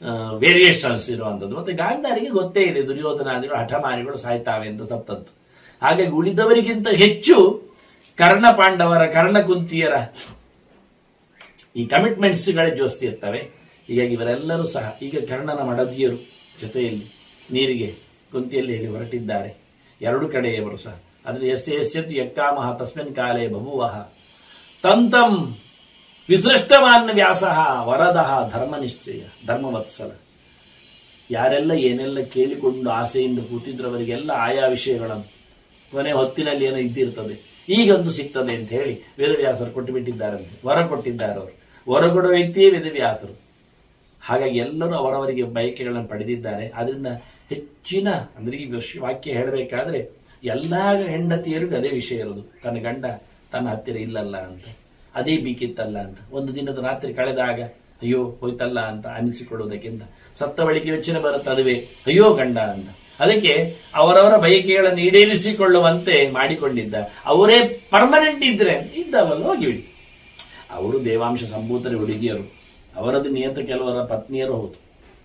ವೇರಿಯೇಷನ್ಸ್ ಇರುವಂಥದ್ದು ಮತ್ತೆ ಗಾಂಧಾರಿಗೆ ಗೊತ್ತೇ ಇದೆ ದುರ್ಯೋಧನಾದಿಗಳು ಹಠಮಾರಿಗಳು ಸಾಯ್ತಾವೆ ಅಂತ ಸತ್ತದ್ದು ಹಾಗಾಗಿ ಉಳಿದವರಿಗಿಂತ ಹೆಚ್ಚು ಕರ್ಣ ಪಾಂಡವರ ಕರ್ಣಕುಂತಿಯರ ಈ ಕಮಿಟ್ಮೆಂಟ್ಸ್ಗಳೇ ಜೋಸ್ತಿ ಇರ್ತವೆ ಹೀಗಾಗಿ ಇವರೆಲ್ಲರೂ ಸಹ ಈಗ ಕರ್ಣನ ಮಡದಿಯರು ಜೊತೆಯಲ್ಲಿ ನೀರಿಗೆ ಕುಂತಿಯಲ್ಲಿ ಹೇಳಿ ಹೊರಟಿದ್ದಾರೆ ಎರಡು ಕಡೆಯವರು ಸಹ ಅದ್ರ ಎಸ್ ಎಸ್ಯತ್ ಯಕ್ಕಾಮಹ ತಸ್ಮಿನ್ ಕಾಲೇ ಬಭುವಃ ತಂತಂ ವಿಸೃಷ್ಟವಾನ್ ವ್ಯಾಸಃ ವರದಃ ಧರ್ಮನಿಶ್ಚಯ ಧರ್ಮವತ್ಸಲ ಯಾರೆಲ್ಲ ಏನೆಲ್ಲ ಕೇಳಿಕೊಂಡು ಆಸೆಯಿಂದ ಕೂತಿದ್ರು ಅವರಿಗೆಲ್ಲ ಆಯಾ ವಿಷಯಗಳನ್ನು ಕೊನೆ ಹೊತ್ತಿನಲ್ಲಿ ಏನೋ ಇದ್ದಿರ್ತದೆ ಈಗಂತೂ ಸಿಗ್ತದೆ ಅಂತ ಹೇಳಿ ವೇದವ್ಯಾಸರು ಕೊಟ್ಟು ಬಿಟ್ಟಿದ್ದಾರಂತೆ ವರ ಕೊಟ್ಟಿದ್ದಾರೆ ಅವರು ವರ ಕೊಡುವ ವ್ಯಕ್ತಿಯೇ ವೇದವ್ಯಾಸರು ಹಾಗಾಗಿ ಎಲ್ಲರೂ ಅವರವರಿಗೆ ಬಯಕೆಗಳನ್ನು ಪಡೆದಿದ್ದಾರೆ ಅದರಿಂದ ಹೆಚ್ಚಿನ ಅಂದ್ರೆ ಈ ವಿಷ- ವಾಕ್ಯ ಹೇಳಬೇಕಾದ್ರೆ ಎಲ್ಲಾ ಹೆಂಡತಿಯರಿಗೂ ಅದೇ ವಿಷಯ ಇರೋದು ತನ್ನ ಗಂಡ ತನ್ನ ಹತ್ತಿರ ಇಲ್ಲಲ್ಲ ಅಂತ ಅದೇ ಬೀಕಿತ್ತಲ್ಲ ಅಂತ ಒಂದು ದಿನದ ರಾತ್ರಿ ಕಳೆದಾಗ ಅಯ್ಯೋ ಹೋಯ್ತಲ್ಲ ಅಂತ ಅನಿಸಿಕೊಳ್ಳುವುದಕ್ಕಿಂತ ಸತ್ತ ಬಳಿಕ ಯೋಚನೆ ಬರುತ್ತೆ ಅದುವೇ ಅಯ್ಯೋ ಗಂಡ ಅಂತ ಅದಕ್ಕೆ ಅವರವರ ಬಯಕೆಗಳನ್ನು ಈಡೇರಿಸಿಕೊಳ್ಳುವಂತೆ ಮಾಡಿಕೊಂಡಿದ್ದ ಅವರೇ ಪರ್ಮನೆಂಟ್ ಇದ್ರೆ ಇದ್ದವಲ್ಲ ಹೋಗಿಬಿಡಿ ಅವರು ದೇವಾಂಶ ಸಂಭೂತರ ಹುಡುಗಿಯರು ಅವರದ್ದು ನಿಯತ ಕೆಲವರ ಪತ್ನಿಯರು ಹೌದು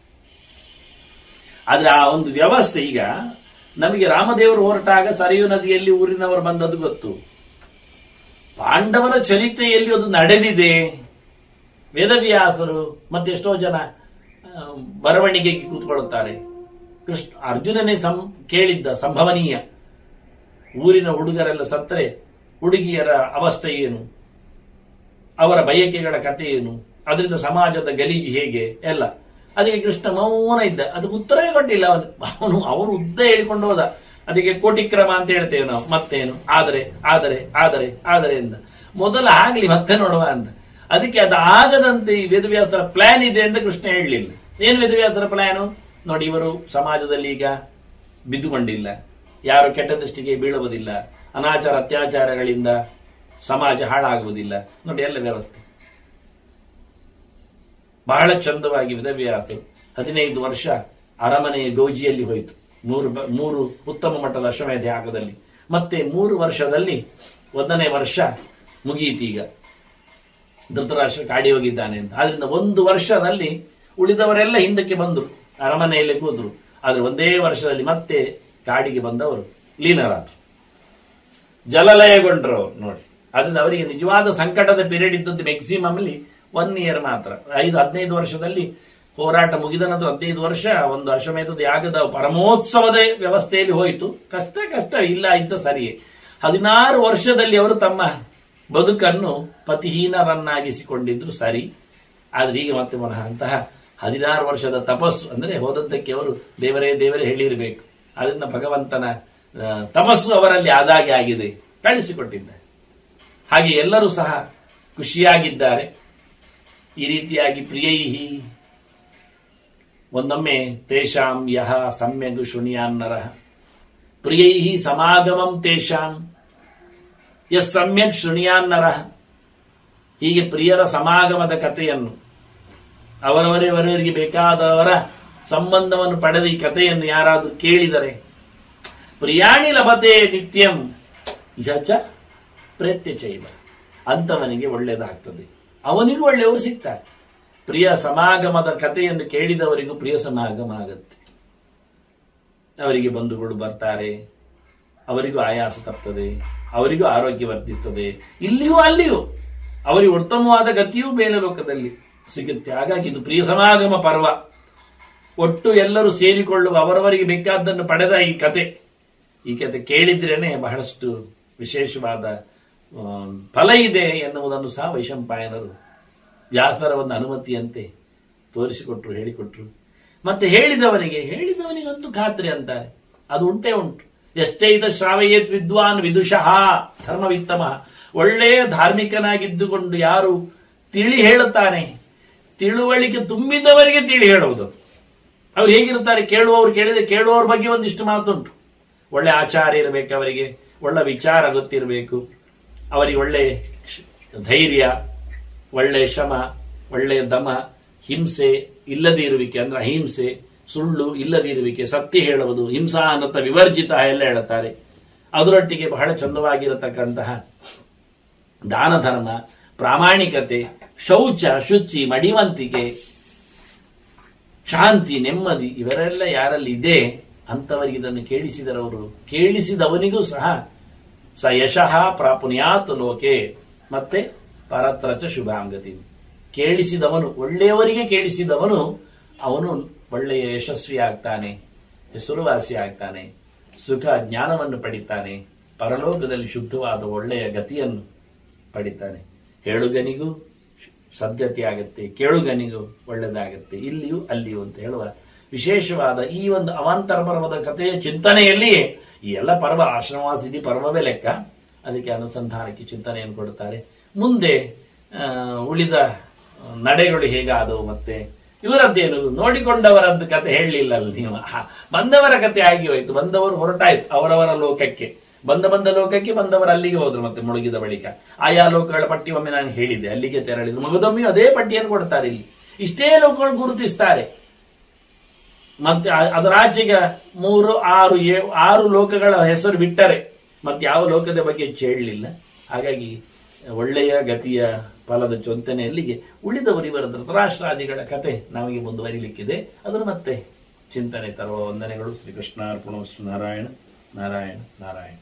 ಆದ್ರೆ ಆ ಒಂದು ವ್ಯವಸ್ಥೆ ಈಗ ನಮಗೆ ರಾಮದೇವರು ಹೊರಟಾಗ ಸರಿಯು ನದಿಯಲ್ಲಿ ಊರಿನವರು ಬಂದದ್ದು ಗೊತ್ತು ಪಾಂಡವರ ಚರಿತ್ರೆಯಲ್ಲಿ ಅದು ನಡೆದಿದೆ ವೇದವ್ಯಾಸರು ಮತ್ತೆಷ್ಟೋ ಜನ ಆ, ಬರವಣಿಗೆಗೆ ಕೂತ್ಕೊಳ್ಳುತ್ತಾರೆ ಕೃಷ್ಣ ಅರ್ಜುನನೇ ಸಂ ಕೇಳಿದ್ದ ಸಂಭವನೀಯ ಊರಿನ ಹುಡುಗರೆಲ್ಲ ಸತ್ತರೆ ಹುಡುಗಿಯರ ಅವಸ್ಥೆ ಏನು ಅವರ ಬಯಕೆಗಳ ಕಥೆ ಏನು ಅದರಿಂದ ಸಮಾಜದ ಗಲೀಜು ಹೇಗೆ ಎಲ್ಲ ಅದಕ್ಕೆ ಕೃಷ್ಣ ಮೌನ ಇದ್ದ ಅದಕ್ಕೆ ಉತ್ತರವೇ ಕೊಟ್ಟಿಲ್ಲ ಅವನು ಅವನು ಅವನು ಉದ್ದ ಹೇಳಿಕೊಂಡು ಹೋದ ಅದಕ್ಕೆ ಕೋಟಿಕ್ರಮ ಅಂತ ಹೇಳ್ತೇವೆ ನಾವು ಮತ್ತೇನು ಆದರೆ ಆದರೆ ಆದರೆ ಆದರೆ ಎಂದ ಮೊದಲ ಆಗ್ಲಿ ಮತ್ತೆ ನೋಡುವ ಅಂತ ಅದಕ್ಕೆ ಅದು ಆಗದಂತೆ ಈ ವೇದವ್ಯಾಸರ ಪ್ಲಾನ್ ಇದೆ ಅಂತ ಕೃಷ್ಣ ಹೇಳಲಿಲ್ಲ ಏನು ವೇದವ್ಯಾಸರ ಪ್ಲಾನು ನೋಡಿ ಇವರು ಸಮಾಜದಲ್ಲಿ ಈಗ ಬಿದ್ದುಕೊಂಡಿಲ್ಲ ಯಾರು ಕೆಟ್ಟ ದೃಷ್ಟಿಗೆ ಬೀಳುವುದಿಲ್ಲ ಅನಾಚಾರ ಅತ್ಯಾಚಾರಗಳಿಂದ ಸಮಾಜ ಹಾಳಾಗುವುದಿಲ್ಲ ನೋಡಿ ಎಲ್ಲ ವ್ಯವಸ್ಥೆ ಬಹಳ ಚಂದವಾಗಿ ವೇದವ್ಯಾಸರು ಹದಿನೈದು ವರ್ಷ ಅರಮನೆಯ ಗೌಜಿಯಲ್ಲಿ ಹೋಯಿತು ಮೂರು ಬ- ಮೂರು ಉತ್ತಮ ಮಟ್ಟದ ಅಶ್ವಮೇಧ ಯಾಗದಲ್ಲಿ ಮತ್ತೆ ಮೂರು ವರ್ಷದಲ್ಲಿ ಒಂದನೇ ವರ್ಷ ಮುಗಿಯಿತೀಗ ಧೃತರಾಷ್ಟ್ರ ಕಾಡಿ ಹೋಗಿದ್ದಾನೆ ಅಂತ ಆದ್ರಿಂದ ಒಂದು ವರ್ಷದಲ್ಲಿ ಉಳಿದವರೆಲ್ಲ ಹಿಂದಕ್ಕೆ ಬಂದರು ಅರಮನೆಯಲ್ಲಿ ಕೂತರು ಆದ್ರೆ ಒಂದೇ ವರ್ಷದಲ್ಲಿ ಮತ್ತೆ ಕಾಡಿಗೆ ಬಂದವರು ಲೀನರಾದರು ಜಲಲಯಗೊಂಡ್ರು ಅವ್ರು ನೋಡಿ ಅದರಿಂದ ಅವರಿಗೆ ನಿಜವಾದ ಸಂಕಟದ ಪೀರಿಯಡ್ ಇದ್ದದ್ದು ಮ್ಯಾಕ್ಸಿಮಮ್ ಅಲ್ಲಿ ಒನ್ ಇಯರ್ ಮಾತ್ರ ಐದು ಹದಿನೈದು ವರ್ಷದಲ್ಲಿ ಹೋರಾಟ ಮುಗಿದ ನಂತರ ಹದಿನೈದು ವರ್ಷ ಒಂದು ಅಶ್ವಮೇಧದ ಯಾಗದ ಪರಮೋತ್ಸವದ ವ್ಯವಸ್ಥೆಯಲ್ಲಿ ಹೋಯಿತು ಕಷ್ಟ ಕಷ್ಟ ಇಲ್ಲ ಇದ್ದ ಸರಿಯೇ ಹದಿನಾರು ವರ್ಷದಲ್ಲಿ ಅವರು ತಮ್ಮ ಬದುಕನ್ನು ಪತಿಹೀನರನ್ನಾಗಿಸಿಕೊಂಡಿದ್ರು ಸರಿ ಆದ್ರೆ ಈಗ ಮತ್ತೆ ಪುನಃ ಅಂತಹ ಹದಿನಾರು ವರ್ಷದ ತಪಸ್ಸು ಅಂದ್ರೆ ಹೋದದ್ದಕ್ಕೆ ಅವರು ದೇವರೇ ದೇವರೇ ಹೇಳಿರಬೇಕು ಅದರಿಂದ ಭಗವಂತನ ಆ, ತಪಸ್ಸು ಅವರಲ್ಲಿ ಆದಾಗೆ ಆಗಿದೆ ಕಳಿಸಿಕೊಟ್ಟಿದ್ದಾರೆ ಹಾಗೆ ಎಲ್ಲರೂ ಸಹ ಖುಷಿಯಾಗಿದ್ದಾರೆ ಈ ರೀತಿಯಾಗಿ ಪ್ರಿಯೈಹಿ ಒಂದೊಮ್ಮೆ ತೇಷಾಂ ಯಹ ಸಮ್ಯಗ್ ಶೃಣಿಯಾನ್ನರ ಪ್ರಿಯೈಹಿ ಸಮಾಗಮಂ ತೇಷಾಂ ಯಸ್ ಸಮ್ಯಕ್ ಶೃಣಿಯಾನ್ನರ ಹೀಗೆ ಪ್ರಿಯರ ಸಮಾಗಮದ ಕಥೆಯನ್ನು ಅವರವರವರಿಗೆ ಬೇಕಾದವರ ಸಂಬಂಧವನ್ನು ಪಡೆದ ಈ ಕಥೆಯನ್ನು ಯಾರಾದರೂ ಕೇಳಿದರೆ ಪ್ರಿಯಾಣಿ ಲಭತೆ ನಿತ್ಯಂ ಯಚ ಪ್ರೇತ್ಯ ಚೈವ ಅಂತವನಿಗೆ ಒಳ್ಳೆಯದಾಗ್ತದೆ ಅವನಿಗೂ ಒಳ್ಳೆಯವರು ಸಿಗ್ತಾರೆ ಪ್ರಿಯ ಸಮಾಗಮದ ಕಥೆಯನ್ನು ಕೇಳಿದವರಿಗೂ ಪ್ರಿಯ ಸಮಾಗಮ ಆಗತ್ತೆ ಅವರಿಗೆ ಬಂಧುಗಳು ಬರ್ತಾರೆ ಅವರಿಗೂ ಆಯಾಸ ತಪ್ತದೆ ಅವರಿಗೂ ಆರೋಗ್ಯ ವರ್ಧಿಸ್ತದೆ ಇಲ್ಲಿಯೂ ಅಲ್ಲಿಯೂ ಅವರಿಗೆ ಉತ್ತಮವಾದ ಗತಿಯೂ ಬೇರೆ ಲೋಕದಲ್ಲಿ ಸಿಗುತ್ತೆ ಹಾಗಾಗಿ ಇದು ಪ್ರಿಯ ಸಮಾಗಮ ಪರ್ವ ಒಟ್ಟು ಎಲ್ಲರೂ ಸೇರಿಕೊಳ್ಳುವ ಅವರವರಿಗೆ ಬೇಕಾದ್ದನ್ನು ಪಡೆದ ಈ ಕತೆ ಈ ಕತೆ ಕೇಳಿದ್ರೇನೆ ಬಹಳಷ್ಟು ವಿಶೇಷವಾದ ಆ, ಫಲ ಇದೆ ಎನ್ನುವುದನ್ನು ಸಹ ವೈಶಂಪಾಯನರು ವ್ಯಾಸರ ಒಂದು ಅನುಮತಿಯಂತೆ ತೋರಿಸಿಕೊಟ್ರು ಹೇಳಿಕೊಟ್ರು ಮತ್ತೆ ಹೇಳಿದವನಿಗೆ ಹೇಳಿದವನಿಗಂತೂ ಖಾತ್ರಿ ಅಂತಾರೆ ಅದು ಉಂಟೇ ಉಂಟು ಎಷ್ಟೇ ಇದ ಶ್ರಾವಯೇತ್ ವಿದ್ವಾನ್ ವಿದುಷಃ ಧರ್ಮವಿತ್ತಮ ಒಳ್ಳೆಯ ಧಾರ್ಮಿಕನಾಗಿದ್ದುಕೊಂಡು ಯಾರು ತಿಳಿ ಹೇಳುತ್ತಾನೆ ತಿಳುವಳಿಕೆ ತುಂಬಿದವರಿಗೆ ತಿಳಿ ಹೇಳುವುದು ಅವ್ರು ಹೇಗಿರ್ತಾರೆ ಕೇಳುವವರು ಕೇಳಿದ್ರೆ ಕೇಳುವವ್ರ ಬಗ್ಗೆ ಒಂದಿಷ್ಟು ಮಾತುಂಟು ಒಳ್ಳೆ ಆಚಾರ ಇರಬೇಕು ಅವರಿಗೆ ಒಳ್ಳೆ ವಿಚಾರ ಗೊತ್ತಿರಬೇಕು ಅವರಿಗೆ ಒಳ್ಳೆ ಶ- ಧೈರ್ಯ ಒಳ್ಳೆ ಶ್ರಮ ಒಳ್ಳೆ ದಮ ಹಿಂಸೆ ಇಲ್ಲದೇ ಇರುವಿಕೆ ಅಂದ್ರೆ ಅಹಿಂಸೆ ಸುಳ್ಳು ಇಲ್ಲದೇ ಇರುವಿಕೆ ಸತ್ಯ ಹೇಳುವುದು ಹಿಂಸಾ ಅನ್ನತ ವಿವರ್ಜಿತ ಎಲ್ಲ ಹೇಳುತ್ತಾರೆ ಅದರೊಟ್ಟಿಗೆ ಬಹಳ ಚಂದವಾಗಿರತಕ್ಕಂತಹ ದಾನ ಧರ್ಮ ಪ್ರಾಮಾಣಿಕತೆ ಶೌಚ ಶುಚಿ ಮಡಿವಂತಿಕೆ ಶಾಂತಿ ನೆಮ್ಮದಿ ಇವರೆಲ್ಲ ಯಾರಲ್ಲಿ ಇದೆ ಅಂಥವರಿಗೆ ಇದನ್ನು ಕೇಳಿಸಿದರವರು ಕೇಳಿಸಿದವನಿಗೂ ಸಹ ಸ ಯಶಃ ಪ್ರಾಪುನ್ಯಾತ್ ಲೋಕೆ ಮತ್ತೆ ಪರತ್ರಚ ಶುಭಾಂಗತಿ ಕೇಳಿಸಿದವನು ಒಳ್ಳೆಯವರಿಗೆ ಕೇಳಿಸಿದವನು ಅವನು ಒಳ್ಳೆಯ ಯಶಸ್ವಿ ಆಗ್ತಾನೆ ಹೆಸರುವಾಸಿ ಆಗ್ತಾನೆ ಸುಖ ಜ್ಞಾನವನ್ನು ಪಡಿತಾನೆ ಪರಲೋಕದಲ್ಲಿ ಶುದ್ಧವಾದ ಒಳ್ಳೆಯ ಗತಿಯನ್ನು ಪಡಿತಾನೆ ಹೇಳುಗನಿಗೂ ಸದ್ಗತಿ ಆಗುತ್ತೆ ಕೇಳುಗನಿಗೂ ಒಳ್ಳೆದಾಗತ್ತೆ ಇಲ್ಲಿಯೂ ಅಲ್ಲಿಯೂ ಅಂತ ಹೇಳುವ ವಿಶೇಷವಾದ ಈ ಒಂದು ಅವಾಂತರ ಪರ್ವದ ಕಥೆಯ ಚಿಂತನೆಯಲ್ಲಿಯೇ ಈ ಎಲ್ಲ ಪರ್ವ ಆಶ್ರಮವಾಸ ಇಡೀ ಪರ್ವವೇ ಲೆಕ್ಕ ಅದಕ್ಕೆ ಅನುಸಂಧಾನಕ್ಕೆ ಚಿಂತನೆಯನ್ನು ಕೊಡುತ್ತಾರೆ ಮುಂದೆ ಆ, ಉಳಿದ ನಡೆಗಳು ಹೇಗಾದವು ಮತ್ತೆ ಇವರದ್ದೇನು ನೋಡಿಕೊಂಡವರದ್ದು ಕತೆ ಹೇಳಲಿಲ್ಲ ಅಲ್ಲಿ ನೀವು ಹ, ಬಂದವರ ಕತೆ ಆಗಿ ಹೋಯ್ತು ಬಂದವರು ಹೊರಟಾಯ್ತು ಅವರವರ ಲೋಕಕ್ಕೆ ಬಂದ ಬಂದ ಲೋಕಕ್ಕೆ ಬಂದವರು ಅಲ್ಲಿಗೆ ಹೋದ್ರು ಮತ್ತೆ ಮುಳುಗಿದ ಬಳಿಕ ಆಯಾ ಲೋಕಗಳ ಪಟ್ಟಿ ಒಮ್ಮೆ ನಾನು ಹೇಳಿದ್ದೆ ಅಲ್ಲಿಗೆ ತೆರಳಿದ್ರು ಮಗದೊಮ್ಮೆ ಅದೇ ಪಟ್ಟಿಯನ್ನು ಕೊಡ್ತಾರೆ ಇಲ್ಲಿ ಇಷ್ಟೇ ಲೋಕಗಳು ಗುರುತಿಸ್ತಾರೆ ಮತ್ತೆ ಆ- ಅದರ ಆಚೆಗೆ ಮೂರು ಆರು ಏ- ಆರು ಲೋಕಗಳ ಹೆಸರು ಬಿಟ್ಟರೆ ಮತ್ತೆ ಯಾವ ಲೋಕದ ಬಗ್ಗೆ ಹೆಚ್ಚು ಹೇಳಲಿಲ್ಲ ಹಾಗಾಗಿ ಒಳ್ಳೆಯ ಗತಿಯ ಫಲದ ಚೊಂತನೆಯಲ್ಲಿಗೆ ಉಳಿದವರು ಇವರ ಧೃತರಾಷ್ಟ್ರಾದಿಗಳ ಕತೆ ನಮಗೆ ಮುಂದುವರಿಲಿಕ್ಕಿದೆ ಅದನ್ನು ಮತ್ತೆ ಚಿಂತನೆ ತರುವ ವಂದನೆಗಳು ಶ್ರೀಕೃಷ್ಣ ಅರ್ಪಣ ನಾರಾಯಣ ನಾರಾಯಣ ನಾರಾಯಣ